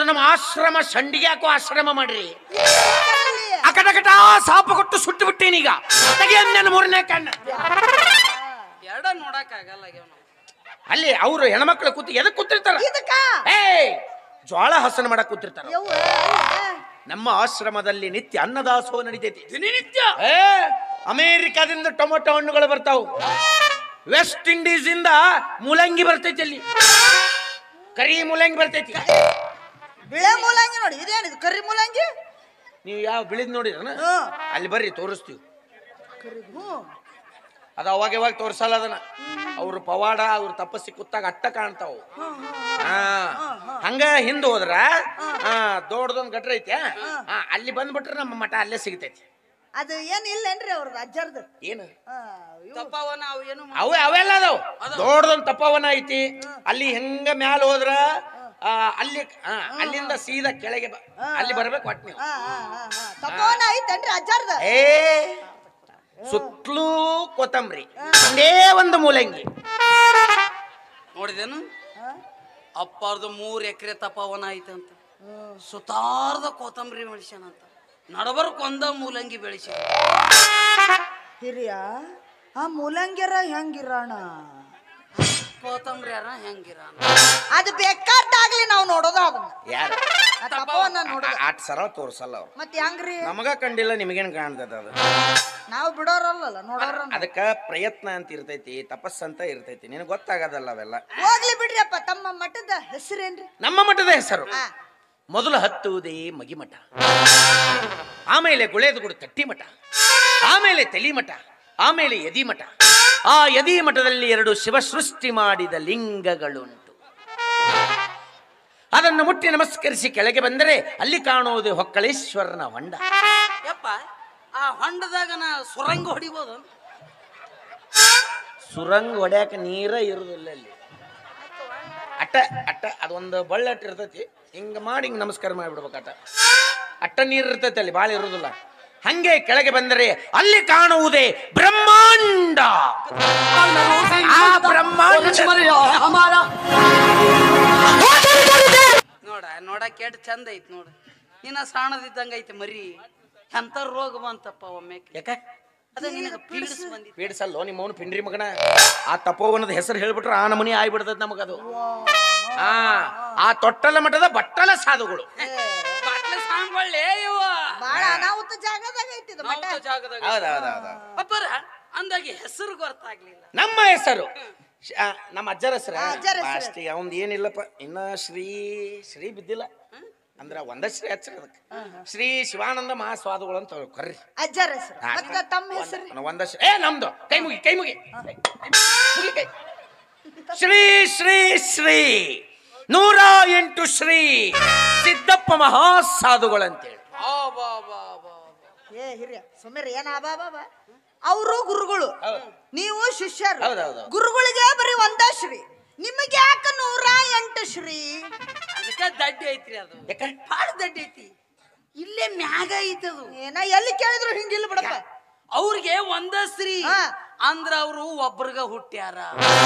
Speaker 1: ನಮ್ಮ ಆಶ್ರಮ ಸಂಡಿಗೆ ಹಾಕೋ ಆಶ್ರಮ ಮಾಡ್ರಿ
Speaker 3: ಅಲ್ಲಿ.
Speaker 1: ಅಕಟಕಟ ಸಾಪ ಕೊಟ್ಟು ಸುಟ್ಟು ಬಿಟ್ಟೇನೀಗ ತೆಗಿಯ ನನ್ನ ಮೂರನೇ ಕಣ್ಣು
Speaker 2: ಎರಡ ನೋಡಕ್ ಆಗಲ್ಲ
Speaker 1: ಅಲ್ಲಿ ಅವರು ಹೆಣ್ಮಕ್ಳು ಕೂತು ಎದಕ್ ಕೂತಿರ್ತಾರ
Speaker 3: ಇದಕ್ಕ
Speaker 1: ಏ ಜ್ವಾಳ ಹಸನ ಮಾಡಕ್ ಕೂತಿರ್ತಾರ
Speaker 3: ಯವ್ವ, ಅಲ್ಲ.
Speaker 1: ನಮ್ಮ ಆಶ್ರಮದಲ್ಲಿ ನಿತ್ಯ ಅನ್ನದಾಸೋಹ ನಡೀತೈತಿ
Speaker 2: ದಿನನಿತ್ಯ
Speaker 1: ಏ ಅಮೇರಿಕಾದಿಂದ ಟೊಮೊಟೊ ಹಣ್ಣುಗಳು ಬರ್ತಾವು ವೆಸ್ಟ್ ಇಂಡೀಸ್ ಇಂದ ಮೂಲಂಗಿ ಬರ್ತೈತಿ ಅಲ್ಲಿ ಕರಿ ಮೂಲಂಗಿ ಬರ್ತೈತಿ
Speaker 3: ಬಿಳೆ ಮೂಲಂಗಿ ನೋಡಿ ಇದೇನಿದು ಕರಿ ಮೂಲಂಗಿ
Speaker 1: ನೀವು ಯಾವ ಬಿಳಿದ್ ನೋಡಿರನ
Speaker 3: ಹ್ಮ್.
Speaker 1: ಅಲ್ಲಿ ಬರ್ರಿ ತೋರಿಸ್ತೀವಿ
Speaker 3: ಕರಿ ಹ್ಮ್
Speaker 1: ಅದು ಅವಾಗ ಯಾವಾಗ ತೋರ್ಸಲ್ಲ ಅದನ್ನ ಅವ್ರ ಪವಾಡ ಅವ್ರ ತಪಸ್ಸಿ ಕೂತಾಗ ಅಟ್ಟ ಕಾಣ್ತಾವು ಹಾ ಹಂಗ ಹಿಂದ್ ಹೋದ್ರ ಹಾ ದೊಡ್ಡದೊಂದ್ ಗಟ್ರ ಐತಿ ಹಾ ಅಲ್ಲಿ ಬಂದ್ಬಿಟ್ರೆ ನಮ್ಮ ಮಠ ಅಲ್ಲೇ ಸಿಗ್ತೈತಿ
Speaker 3: ಅದು ಏನ್ ಇಲ್ಲೇನ್ರಿ ಅವ್ರದ್ದು ಅಜ್ಜರ್ದು
Speaker 1: ಏನು
Speaker 3: ಆ, ಇವು.
Speaker 2: ತಪ್ಪವನ ಅವು ಏನು ಮಾ-
Speaker 1: ಅವೇ ಅವೆಲ್ಲ ಅದಾವ ದೊಡ್ಡದೊಂದ್ ತಪ್ಪವನ ಐತಿ ಅಲ್ಲಿ ಹೆಂಗ ಮ್ಯಾಲ ಹೋದ್ರ ಆ, ಅಲ್ಲಿ ಆ, ಅಲ್ಲಿಂದ ಸೀದಾ ಕೆಳಗೆ ಬ- ಅಲ್ಲಿ ಬರ್ಬೇಕು ಒಟ್ ನೀವು
Speaker 3: ಆ, ಆ, ಆ, ಆ. ತಪೋವನ ಐತೇನ್ರಿ ಅಜ್ಜರ್ದು
Speaker 1: ಏ ಸುತ್ತಲೂ ಕೊತ್ತಂಬರಿ ಒಂದೇ ಒಂದು ಮೂಲಂಗಿ
Speaker 2: ನೋಡಿದೇನು
Speaker 3: ಆ?
Speaker 2: ಅಪ್ಪಾರ್ದು ಮೂರ್ ಎಕರೆ ತಪವನ ಐತಂತ ಸುತಾರ್ದ ಕೊತ್ತಂಬರಿ ಬೆಳೆಸ್ಯಾನಂತ ನಡಬರ್ಕ್ ಒಂದ ಮೂಲಂಗಿ ಬೆಳೆಸಿ
Speaker 3: ಹಿರಿಯ ಆ ಮೂಲಂಗಿರ ಹೆಂಗಿರೋಣ
Speaker 2: ಕೊತ್ತಂಬರಿ ಯಾರ ಹೆಂಗಿರ
Speaker 3: ಅದು ಬೇಕಾದ್ದಾಗ್ಲಿ ನಾವು ನೋಡೋದು ಅದನ್ನ
Speaker 1: ಯಾರು
Speaker 3: ಆ ತಪವನ್ನ ನೋಡೋದು
Speaker 1: ಆಟ್ ಸರಳ ತೋರ್ಸಲ್ಲ ಅವ್ರು
Speaker 3: ಮತ್ತೆ ಹೆಂಗ್ರಿ
Speaker 1: ನಮಗ ಕಂಡಿಲ್ಲ ನಿಮಗೇನ್ ಕಾಣ್ತದ ಅದು
Speaker 3: ನಾವು ಬಿಡೋರಲ್ಲ ನೋಡೋರ
Speaker 1: ಅದಕ್ಕ ಪ್ರಯತ್ನ ಅಂತ ಇರ್ತೈತಿ ತಪಸ್ ಅಂತ ಇರ್ತೈತಿ ನಿನಗೆ ಗೊತ್ತಾಗದಲ್ಲ ಅವೆಲ್ಲ
Speaker 3: ಹೋಗ್ಲಿ ಬಿಡ್ರಿ ಅಪ್ಪ ತಮ್ಮ ಮಠದ ಹೆಸರೇನ್ರಿ
Speaker 1: ನಮ್ಮ ಮಠದ ಹೆಸರು
Speaker 3: ಆ,
Speaker 1: ಮೊದಲು ಹತ್ತುವುದೇ ಮಗಿಮಠ ಆಮೇಲೆ ಗುಳೇದಗುಡು ತಟ್ಟಿ ಮಠ ಆಮೇಲೆ ತಲಿ ಮಠ ಆಮೇಲೆ ಯದಿ ಮಠ ಆ ಯದಿ ಮಠದಲ್ಲಿ ಎರಡು ಶಿವ ಸೃಷ್ಟಿ ಮಾಡಿದ ಲಿಂಗಗಳುಂಟು ಅದನ್ನು ಮುಟ್ಟಿ ನಮಸ್ಕರಿಸಿ ಕೆಳಗೆ ಬಂದರೆ ಅಲ್ಲಿ ಕಾಣುವುದು ಹೊಕ್ಕಳೇಶ್ವರನ ಹೊಂಡ
Speaker 2: ಯಪ್ಪ ಆ ಹೊಂಡದಾಗ ನಾ ಸುರಂಗ ಹೊಡಿಬೋದು
Speaker 1: ಸುರಂಗ್ ಹೊಡ್ಯಾಕ ನೀರ ಇರುದಿಲ್ಲ ಅಲ್ಲಿ ಅಟ್ಟ ಅಟ್ಟ ಅದೊಂದು ಬಳ್ಳಟ್ ಇರ್ತೈತಿ ಹಿಂಗ ಮಾಡಿ ಹಿಂಗ ನಮಸ್ಕಾರ ಮಾಡಿಬಿಡ್ಬೇಕು ಅಟ್ಟ ಅಟ್ಟ ನೀರು ಇರ್ತೈತಿ ಅಲ್ಲಿ ಭಾಳ ಇರುದಿಲ್ಲ ಹಂಗೆ ಕೆಳಗೆ ಬಂದರೆ ಅಲ್ಲಿ ಕಾಣುವುದೇ ಬ್ರಹ್ಮಾಂಡ ಆ ಬ್ರಹ್ಮಾಂಡ
Speaker 2: ನೋಡ ನೋಡಕ್ ಎಷ್ಟ್ ಚಂದ ಐತ್ ನೋಡು ಇನ್ನ ಸಾಣದಿದ್ದಂಗ ಐತೆ ಮರಿ ಎಂತ ರೋಗ ಬಂತಪ್ಪ ಒಮ್ಮೆ
Speaker 1: ಯಾಕ
Speaker 2: ಅದ ನಿನಗ ಪೀಡಿಸ್ ಬಂದಿತ್ತು
Speaker 1: ಪೀಡಿಸಲ್ಲೋ ನಿಮ್ಮ ಅವನು ಪಿಂಡ್ರಿ ಮಗನ ಆ ತಪೋವನದ ಹೆಸರು ಹೇಳ್ಬಿಟ್ರೆ ಆ ನಮನಿ ಆಗ್ಬಿಡ್ತದ ನಮಗದು ಆ ಆ ತೊಟ್ಟಲ ಮಠದ ಬಟ್ಟಲ ಸಾಧುಗಳು
Speaker 2: ಬಾಟ್ಲೆ ಸಾಂಗೊಳ್ಳೆ ಇವ
Speaker 3: ಬಾಳ ಅನಾಹುತ ಜಾಗದಾಗ ಐತಿ ಇದು ಮಠ
Speaker 2: ನಾವ್ತ ಜಾಗದಾಗ
Speaker 1: ಹೌದೌದೌದು
Speaker 2: ಅಪ್ಪರ ಅಂದಾಗೆ ಹೆಸರು ಗೊತ್ತಾಗ್ಲಿಲ್ಲ
Speaker 1: ನಮ್ಮ ಹೆಸರು ಶ- ಆ, ನಮ್ಮ ಅಜ್ಜರ ಹೆಸರು
Speaker 3: ಆ, ಅಜ್ಜರ ಹೆಸರು.
Speaker 1: ಅಷ್ಟಿಗೆ ಅವಂದ್ ಏನಿಲ್ಲಪ್ಪ ಇನ್ನ ಶ್ರೀ ಶ್ರೀ ಬಿದ್ದಿಲ್ಲ ಅಂದ್ರ ಒಂದ ಶ್ರೀ ಹಚ್ಚರ ಅದಕ್ಕೆ ಶ್ರೀ ಶಿವಾನಂದ ಮಹಾಸ್ವಾದುಗಳು ಅಂತ ಕರ್ರಿ
Speaker 3: ಅಜ್ಜರ ಹೆಸರು
Speaker 1: ಹಾ,
Speaker 3: ಮತ್ತ ತಮ್ಮ ಹೆಸರು
Speaker 1: ಒಂದ- ಒಂದ ಶ್ರೀ ಏ ನಮ್ದು ಕೈ ಮುಗಿ ಕೈ ಮುಗಿ ಮುಗಿ ಕೈ ಶ್ರೀ ಶ್ರೀ ಶ್ರೀ ನೂರ ಎಂಟು ಶ್ರೀ ಸಿದ್ದಪ್ಪ ಮಹಾಸಾಧುಗಳಂತೇಳಿ
Speaker 2: ಆ ಬಾ ಬಾ ಬಾ
Speaker 3: ಏ ಹಿರಿಯ ಸುಮ್ಮನೆ ಏನ ಬಾ ಬಾ ಬಾ ಅವರು ಗುರುಗಳು ನೀವು ಶಿಷ್ಯರು
Speaker 1: ಹೌದೌದು.
Speaker 3: ಗುರುಗಳಿಗೆ ಬರೀ ಒಂದ ಶ್ರೀ ನಿಮಗೆ ಯಾಕ ನೂರ ಎಂಟು ಶ್ರೀ
Speaker 2: ಅದಕ್ಕೆ ದಡ್ಡಿ ಐತ್ರಿ ಅದು
Speaker 1: ಯಾಕ
Speaker 2: ಭಾಳ ದಡ್ಡಿ ಐತಿ ಇಲ್ಲೇ ಮ್ಯಾಗ ಐತದು
Speaker 3: ಏನ ಎಲ್ಲಿ ಕೇಳಿದ್ರು ಹಿಂಗಿಲ್ಲ ಬಿಡಪ್ಪ
Speaker 2: ಅವ್ರಿಗೆ ಒಂದ ಸ್ತ್ರೀ
Speaker 3: ಹಾ.
Speaker 2: ಅಂದ್ರ ಅವರು ಒಬ್ರಗ ಹುಟ್ಟ್ಯಾರ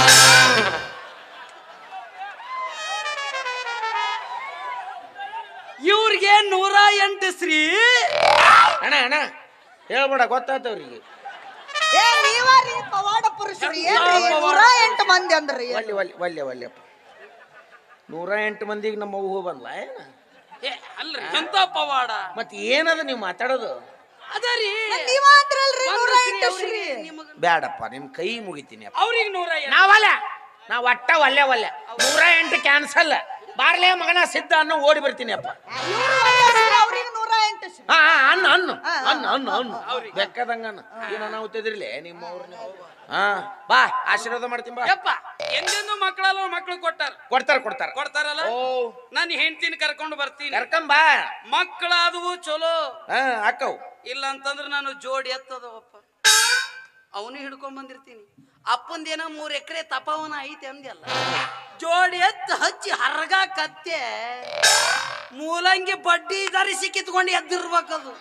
Speaker 2: ಇವ್ರಿಗೆ ನೂರ ಎಂಟು ಸ್ತ್ರೀ
Speaker 1: ಅಣ್ಣ ಅಣ್ಣ ಹೇಳ್ಬೇಡ ಗೊತ್ತಾತವ್ರಿಗೆ
Speaker 3: ಏ ನೀವಾರಿ ಪವಾಡ ಪುರುಷರು ಏನ್ರಿ ನೂರ ಎಂಟು ಮಂದಿ ಅಂದ್ರಿ
Speaker 1: ಒಲ್ಲೆ ಒಲ್ಲೆ ಒಲ್ಲೆ ಒಲ್ಲೆಪ್ಪ ನೂರ ಎಂಟು ಮಂದಿಗೆ ನಮ್ಮ ಅವ್ವ ಬಂದ್ಲ ಏನ
Speaker 2: ಏ ಅಲ್ರಿ ಎಂತ ಪವಾಡ
Speaker 1: ಮತ್ತೆ ಏನದ ನೀವು ಮಾತಾಡೋದು
Speaker 2: ಅದ ರೀ
Speaker 3: ನೀವ ಅಂದ್ರಲ್ರಿ ನೂರ ಎಂಟು ಶ್ರೀ
Speaker 1: ಬ್ಯಾಡಪ್ಪ ನಿಮ್ ಕೈ ಮುಗಿತೀನಿ ಅಪ್ಪ
Speaker 2: ಅವ್ರಿಗೆ ನೂರ ಎಂಟು
Speaker 1: ನಾವಲ್ಲ ನಾವ್ ಒಟ್ಟ ಒಲ್ಲೆ ಒಲ್ಲೆ ನೂರ ಎಂಟು ಕ್ಯಾನ್ಸಲ್ ಬಾರ್ಲೆ ಮಗನ ಸಿದ್ಧ ಅನ್ನೋ ಓಡಿ ಬರ್ತೀನಿ ಅಪ್ಪ
Speaker 3: ಇವ್ರು ಒಂದ ಶ್ರೀ, ಅವ್ರಿಗೆ ನೂರ ಎಂಟು ಶ್ರೀ
Speaker 1: ಹಾ ಹಾ, ಅನ್ನು ಅನ್ನು ಅನ್ನು ಅನ್ನು ಅನ್ನು ಬೆಕ್ಕದಂಗ ಅನ್ನು ಏನು ಅನಾಹುತಿದ್ರಿಲೆ ನಿಮ್ಮ ಅವ್ರನ್ನ ಹಾ ಬಾ ಆಶೀರ್ವಾದ ಮಾಡ್ತೀನಿ ಬಾ
Speaker 2: ಯಪ್ಪ ಎಂದೆಂದು ಮಕ್ಕಳಲ್ಲ ಮಕ್ಕಳು ಕೊಟ್ಟಾರ
Speaker 1: ಕೊಡ್ತಾರ ಕೊಡ್ತಾರ
Speaker 2: ಕೊಡ್ತಾರಲ್ಲ
Speaker 1: ಓ
Speaker 2: ನನ್ನ ಹೆಂಡತಿನ ಕರ್ಕೊಂಡು ಬರ್ತೀನಿ
Speaker 1: ಕರ್ಕಂಬಾ
Speaker 2: ಮಕ್ಕಳಾದವು ಚಲೋ
Speaker 1: ಹಾ ಅಕ್ಕವ್
Speaker 2: ಇಲ್ಲ ಅಂತಂದ್ರೆ ನಾನು ಜೋಡಿ ಎತ್ತದವಪ್ಪ ಅವನು ಹಿಡ್ಕೊಂಡ್ ಬಂದಿರ್ತೀನಿ ಅಪ್ಪಂದೇನೋ ಮೂರ್ ಎಕರೆ ತಪವನ ಐತೆ ಅಂದ್ಯಲ್ಲ ಜೋಡಿ ಎತ್ತ ಹಚ್ಚಿ ಹರ್ಗ ಕತ್ತೆ ಮೂಲಂಗಿ ಬಡ್ಡಿ ಧರಿಸಿ ಕಿತ್ಕೊಂಡು ಎದ್ದಿರ್ಬೇಕದು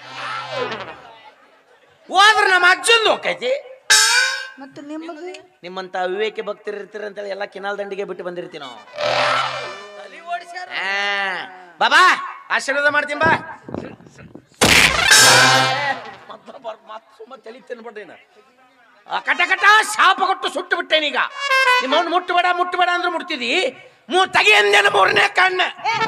Speaker 1: ಹೋದ್ರ ನಮ್ಮ ಅಜ್ಜಂದು ಹೋಕೈತಿ
Speaker 3: ಮತ್ತೆ ನಿಮ್ಮದು
Speaker 1: ನಿಮ್ಮಂತ ವಿವೇಕ ಭಕ್ತರು ಇರ್ತೀರ ಅಂತೇಳಿ ಎಲ್ಲ ಕಿನಾಲ್ ದಂಡಿಗೆ ಬಿಟ್ಟು ಬಂದಿರ್ತೀವಿ ನಾವು
Speaker 2: ತಲಿ ಓಡಿಸ್ಯಾರ
Speaker 1: ಆ, ಬಾ ಬಾಬಾ ಆಶೀರ್ವಾದ ಮಾಡ್ತೀನಿ ಬಾ ಮತ್ ಸುಮ್ಮ ತಲಿ ತಿನ್ಬಿಡ್ರಿ ನಾ. ಆ ಕಟ ಕಟ ಶಾಪ ಕೊಟ್ಟು ಸುಟ್ಟು ಬಿಟ್ಟೇನೀಗ ನಿಮ್ಮವ್ನು ಮುಟ್ಟಬೇಡ ಮುಟ್ಟಬೇಡ ಅಂದ್ರೆ ಮುಟ್ತಿದಿ ಮೂ ತಗಿ ಅಂದೇನ ಮೂರನೇ ಕಣ್ಣ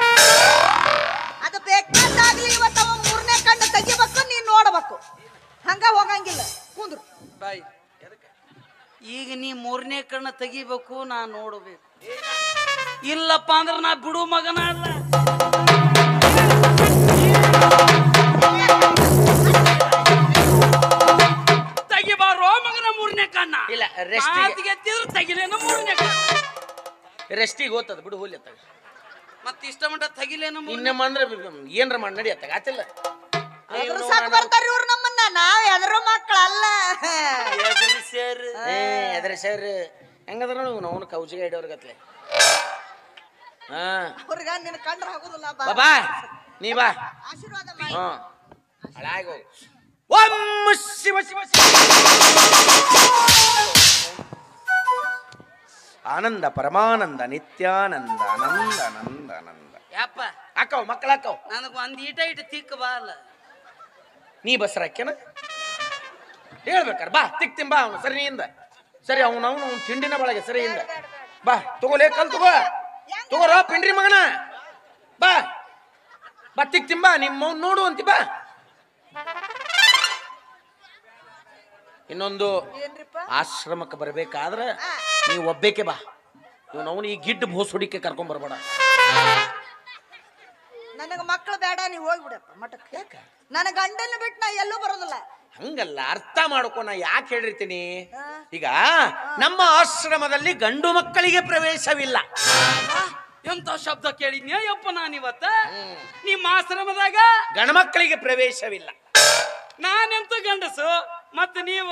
Speaker 3: ಅದು ಬೇಕಾದಾಗ್ಲಿ ಇವತ್ತು ಅವ ಮೂರನೇ ಕಣ್ಣು ತೆಗಿಬೇಕು ನೀನ್ ನೋಡ್ಬೇಕು ಹಂಗ ಹೋಗಂಗಿಲ್ಲ ಕುಂದ್ರು
Speaker 2: ಬಾಯ್ ಈಗ ನೀ ಮೂರನೇ ಕಣ್ಣು ತೆಗಿಬೇಕು ನಾ ನೋಡಬೇಕು ಇಲ್ಲಪ್ಪ ಅಂದ್ರೆ ನಾ ಬಿಡು ಮಗನ ಅಲ್ಲ ತೆಗಿಬಾರೋ ಮಗನ ಮೂರನೇ ಕಣ್ಣ
Speaker 1: ಇಲ್ಲ, rest ಗೆ-
Speaker 2: ಮಾತಿಗೆ ಎತ್ತಿದ್ರು ತೆಗಿಲೇನ ಮೂರನೇ ಕಣ್ಣ
Speaker 1: ರೆಸ್ಟಿಗೆ ಹೋತದ ಬಿಡು ಹೋಲಿ ಅತ್ತಾಗ
Speaker 2: ಮತ್ತೆ ಇಷ್ಟ ಮಟ್ಟ ತೆಗಿಲೇನ ಮೂರನೇ
Speaker 1: ಇನ್ನಮ್ಮ ಅಂದ್ರೆ ಏನ್ರ ಮಾಡಿ ನಡಿ ಅತ್ತಾಗ ಆತಿಲ್ಲ
Speaker 3: ಎದ್ರು ಸಾಕು ಬರ್ತಾರ ಇವ್ರು ನಮ್ಮನ್ನ ನಾವ್ ಎದ್ರು ಮಕ್ಕಳಲ್ಲ
Speaker 2: ಎದುರು ಸೇರು
Speaker 1: ಏ ಅದ್ರ ಸರ್ ಹೆಂಗದ್ರ ನಾವು ಅವನು ಕೌಜಿಗೆ ಹಿಡಿಯೋರ್ಗತ್ಲೆ ಹಾ
Speaker 3: ಅವ್ರಿಗ ನಿನ್ ಕಂಡ್ರ ಆಗುದಿಲ್ಲ ಬಾ
Speaker 1: ಬಾಬಾ ನೀ ಬಾ
Speaker 3: ಆಶೀರ್ವಾದ ಮಾಡಿ
Speaker 1: ಹಾ ಹಾಳಾಗಿ ಹೋಗು ಓಂ ಶಿವ ಶಿವ ಶಿವ ಆನಂದ ಪರಮಾನಂದ ನಿತ್ಯಾನಂದ ಆನಂದ ಆನಂದ ಆನಂದ
Speaker 2: ಯಪ್ಪ
Speaker 1: ಹಾಕವ್ ಮಕ್ಕಳ ಹಾಕವ್
Speaker 2: ನನಗೆ ಒಂದ್ ಈಟ ಇಟ್ಟು ತಿಕ್ಕ ಬಾ ಅಲ್ಲ
Speaker 1: ನೀ ಬಸ್ರಾಕ್ಯನ ಹೇಳ್ಬೇಕಾರ ಬಾ ತಿಕ್ತಿನ್ ಬಾ ಅವನು ಸರಿಯಿಂದ ಸರಿ ಅವನು ಅವನು ಅವ್ನು ತಿಂಡಿನ ಬಳಗೆ ಸರಿಯಿಂದ ಬಾ ತಗೋಲೇ ಕಲ್ ತಗೋ ತಗೋರ ಪಿಂಡ್ರಿ ಮಗನ ಬಾ ಬಾ ತಿಕ್ತಿನ್ ಬಾ ನಿಮ್ಮ ಅವ್ನು ನೋಡು ಅಂತಿ ಬಾ ಇನ್ನೊಂದು
Speaker 3: ಏನ್ರಿಪ್ಪ
Speaker 1: ಆಶ್ರಮಕ್ಕೆ ಬರ್ಬೇಕಾದ್ರ
Speaker 3: ಆ.
Speaker 1: ನೀವು ಒಬ್ಬೇಕೆ ಬಾ ಇವನು ಅವನು ಈ ಗಿಡ್ಡ ಬೋಸ್ ಹುಡಿಕೆ ಕರ್ಕೊಂಡ್ ಬರ್ಬೇಡ
Speaker 3: ನನಗ ಮಕ್ಕಳು ಬೇಡ ನೀವ್ ಹೋಗ್ಬಿಡಪ್ಪ ಮಠಕ್ಕೆ
Speaker 1: ಯಾಕ
Speaker 3: ನನ್ನ ಗಂಡನ ಬಿಟ್ಟು ನಾ ಎಲ್ಲೂ ಬರೋದಿಲ್ಲ
Speaker 1: ಹಂಗಲ್ಲ ಅರ್ಥ ಮಾಡ್ಕೊ ನಾ ಯಾಕೆ ಹೇಳಿರ್ತೀನಿ
Speaker 3: ಆ.
Speaker 1: ಈಗ ನಮ್ಮ ಆಶ್ರಮದಲ್ಲಿ ಗಂಡು ಮಕ್ಕಳಿಗೆ ಪ್ರವೇಶವಿಲ್ಲ
Speaker 2: ಆ, ಎಂತ ಶಬ್ದ ಕೇಳಿದ್ನಿ ಯಪ್ಪ ನಾನಿವತ್ತ ನಿಮ್ಮ ಆಶ್ರಮದಾಗ
Speaker 1: ಗಂಡು ಮಕ್ಕಳಿಗೆ ಪ್ರವೇಶವಿಲ್ಲ
Speaker 2: ನಾನೆಂತ ಗಂಡಸು ಮತ್ತೆ ನೀವು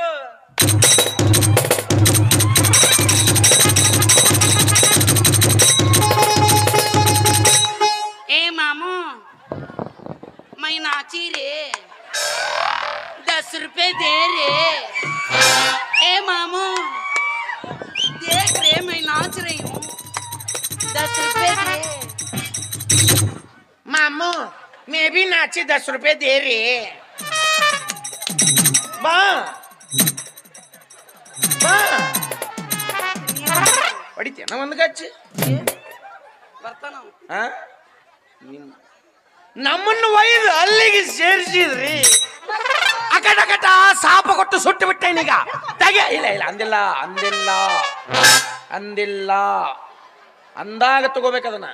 Speaker 2: ए मामू मैं नाची रे दस रुपए दे रे ए मामू देख रे मैं नाच रही हूँ दस रुपए दे
Speaker 1: ಮಾಮು ಮೇ ಬಿ ನಾಚಿ ದಸ್ ರೂಪಾಯಿ ದೇರಿ ಬಾ ಬಾ ಹೊಡಿತೇನ ಒಂದು ಗಚ್ಚಿ
Speaker 2: ಬರ್ತಾನ ಅವ.
Speaker 1: ಆ? ನಿಮ್ ನಮ್ಮನ್ನು ಒಯ್ದು ಅಲ್ಲಿಗೆ ಸೇರಿಸಿದ್ರಿ ಅಕಟ ಅಕಟ ಸಾಪ ಕೊಟ್ಟು ಸುಟ್ಟು ಬಿಟ್ಟೇನೀಗ ತೆಗೆ ಇಲ್ಲ ಇಲ್ಲ ಅಂದಿಲ್ಲ ಅಂದಿಲ್ಲ ಅಂದಿಲ್ಲ ಅಂದಾಗ ತಗೋಬೇಕದನ್ನ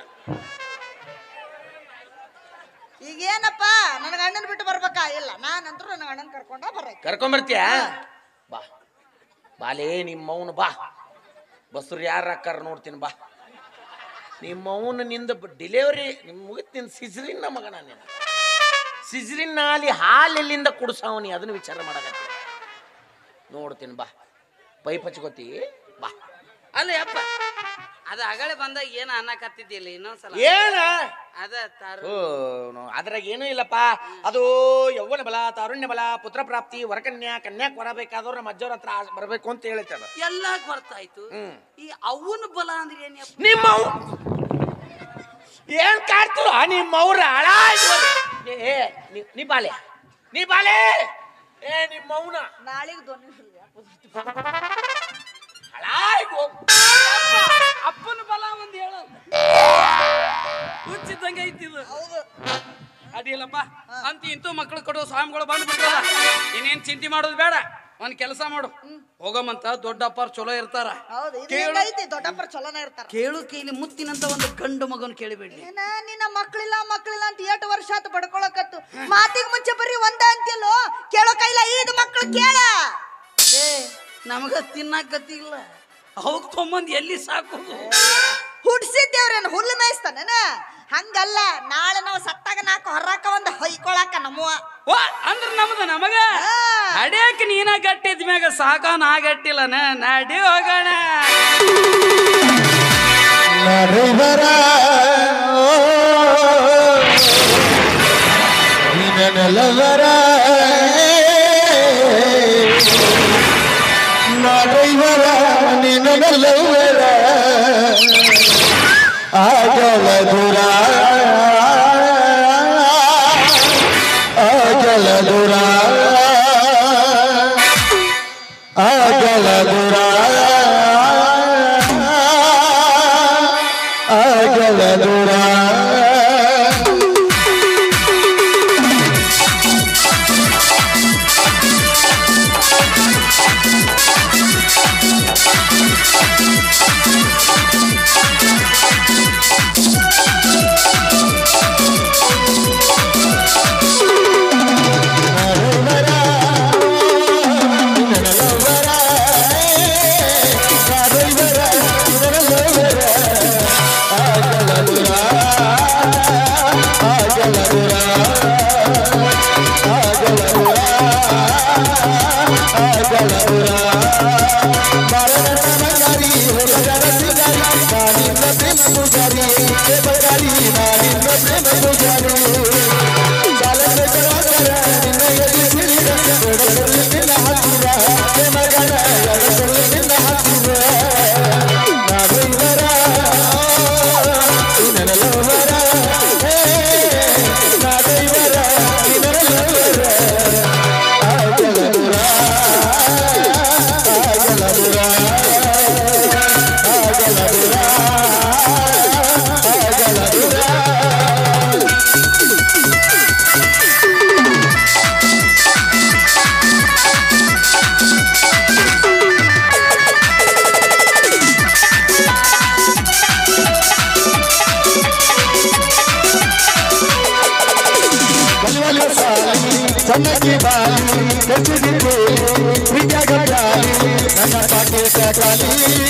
Speaker 3: ಈಗ ಏನಪ್ಪ ನನ್ನ ಗಂಡನ ಬಿಟ್ಟು ಬರ್ಬೇಕಾ ಇಲ್ಲ ನಾನಂತೂ ನನ್ನ ಗಂಡನ ಕರ್ಕೊಂಡ ಬರಕ್ಕೆ
Speaker 1: ಕರ್ಕೊಂಬರ್ತೀಯ ಬಾ ಬಾಲೇ ನಿಮ್ಮವನು ಬಾ ಬಸ್ರು ಯಾರು ಹಾಕಾರ ನೋಡ್ತೀನಿ ಬಾ ನಿಮ್ಮವನು ನಿಂದ ಡಿಲಿವರಿ ನಿಮ್ಮ ಮುಗಿತ್ ನಿನ್ ಸಿಜ್ರಿನ್ ಮಗನ ನೀನು ಸಿಜ್ರಿನ್ ನಾಲಿ ಹಾಲು ಎಲ್ಲಿಂದ ಕುಡ್ಸಾವನಿ ಅದನ್ನ ವಿಚಾರ ಮಾಡಕತ್ತಿ ನೋಡ್ತೀನಿ ಬಾ ಪೈಪ್ ಹಚ್ಕೋತಿ ಬಾ
Speaker 2: ಅಲ್ಲ ಯಪ್ಪ ಅದ ಅಗಳೆ ಬಂದಾಗ ಏನ ಅನ್ನಕತ್ತಿದ್ದಿಲ್ಲ ಇನ್ನೊಂದ್ಸಲ
Speaker 1: ಏನ
Speaker 2: ಅದ ತಾರು
Speaker 1: ಓ ನೋ- ಅದ್ರಾಗ ಏನೂ ಇಲ್ಲಪ್ಪ ಅದು ಯೌವನ ಬಲ ತಾರುಣ್ಯ ಬಲ ಪುತ್ರ ಪ್ರಾಪ್ತಿ ವರಕನ್ಯಾ ಕನ್ಯಾಕ್ ಬರಬೇಕಾದವ್ರು ನಮ್ಮ ಅಜ್ಜವ್ರ ಹತ್ರ ಆ- ಬರ್ಬೇಕು ಅಂತ ಹೇಳುತ್ತೆ ಅದು
Speaker 2: ಎಲ್ಲ ಬರ್ತಾಯ್ತು
Speaker 1: ಹ್ಮ್.
Speaker 2: ಈ ಅವನ ಬಲ ಅಂದ್ರೆ ಏನ್ಯಪ್ಪ
Speaker 1: ನಿಮ್ಮ ಏನ್ ಕಾಡ್ತಿರೋ ನಿಮ್ಮ ಅವ್ರ ಹಳ ಏ ನೀ- ನೀ ಬಾಲೆ ನೀ ಬಾಲೆ ಏ ನಿಮ್ಮ ಮೌನ
Speaker 3: ನಾಳೆಗೆ ದೊನ್ನಿ
Speaker 1: ಹಳಾಯ್ಗ್ ಹೋಗ್
Speaker 2: ಅಪ್ಪನ ಬಲ ಒಂದ್ ಹೇಳ ಹುಚ್ಚಿದ್ದಂಗೆ ಐತಿದು
Speaker 3: ಹೌದು
Speaker 2: ಅದಿಲ್ಲಪ್ಪ ಅಂತ ಇಂತೂ ಮಕ್ಳು ಕೊಡೋ ಸ್ವಾಮಿಗಳು ಬಂದು ಬಿಟ್ಟದ ಇನ್ನೇನ್ ಚಿಂತೆ ಮಾಡೋದು ಬೇಡ ಒಂದ್ ಕೆಲಸ ಮಾಡು ಹೋಗಮಂತ ದೊಡ್ಡಪ್ಪರ್ ಚಲೋ ಇರ್ತಾರ
Speaker 3: ಹೌದು ಇದು
Speaker 2: ಕೇಳು.
Speaker 3: ಹೆಂಗೈತಿ ದೊಡ್ಡಪ್ಪರ ಚಲೋನ ಇರ್ತಾರ
Speaker 2: ಕೇಳು ಕೈಲಿ ಮುತ್ತಿನಂತ ಒಂದು ಗಂಡು ಮಗನ್ ಕೇಳಿಬೇಡಿ
Speaker 3: ಏನ ನಿನ್ನ ಮಕ್ಳಿಲ್ಲ ಮಕ್ಳಿಲ್ಲ ಅಂತ ಎಷ್ಟು ವರ್ಷ ಆತು ಬಡ್ಕೊಳಕತ್ತು ಮಾತಿಗೆ ಮುಂಚೆ ಬರೀ ಒಂದ ಅಂತಿಯಲ್ಲೋ ಕೇಳೋ ಕೈಲ ಐದು ಮಕ್ಳು ಕೇಳ
Speaker 2: ಏ ನಮಗ ತಿನ್ನಕತ್ತಿ ಇಲ್ಲ ಅವಾಗ ತೊಂಬಂದ್ ಎಲ್ಲಿ ಸಾಕೋದು
Speaker 3: ಹುಡ್ಸಿದ್ದೇವ್ರೇನು ಹುಲ್ಲು ಮೇಯಿಸ್ತಾನ ಹಂಗಲ್ಲ ನಾಳೆ ನಾವು ಸತ್ತಾಗ ನಾಲ್ಕು ಹೊರಾಕ ಒಂದು ಹೊಯ್ಕೊಳಕ ನಮ್ಮವ
Speaker 2: ವಾ ಅಂದ್ರ ನಮ್ದು ನಮಗ
Speaker 3: ಆ.
Speaker 2: ಅಡ್ಯಾಕ ನೀನ ಗಟ್ಟಿದ ಮ್ಯಾಗ ಸಾಕ ನಾ ಗಟ್ಟಿಲ್ಲನ ನಡಿ ಹೋಗೋಣ
Speaker 4: ನಡುವರ ನಿನಲವರ ನಡುವರ ನಿನಲವರ ಆಗಲ ದೂರ ಸಾಲಿ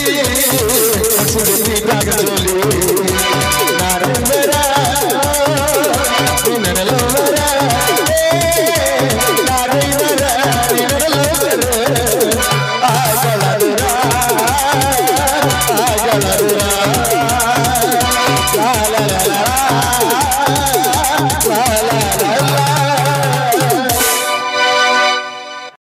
Speaker 4: ಸುರಿದಾಗ ಜೋಲಿ ನಾ ಡ್ರೈವರ ನಿನ್ನ ಲವರ ನಾ ಡ್ರೈವರ ನಿನ್ನ ಲವರ ಆಗಲದುರ ಆಗಲದುರ ಲಾ ಲಾ ಲಾ ಲಾ ಲಾ ಲಾ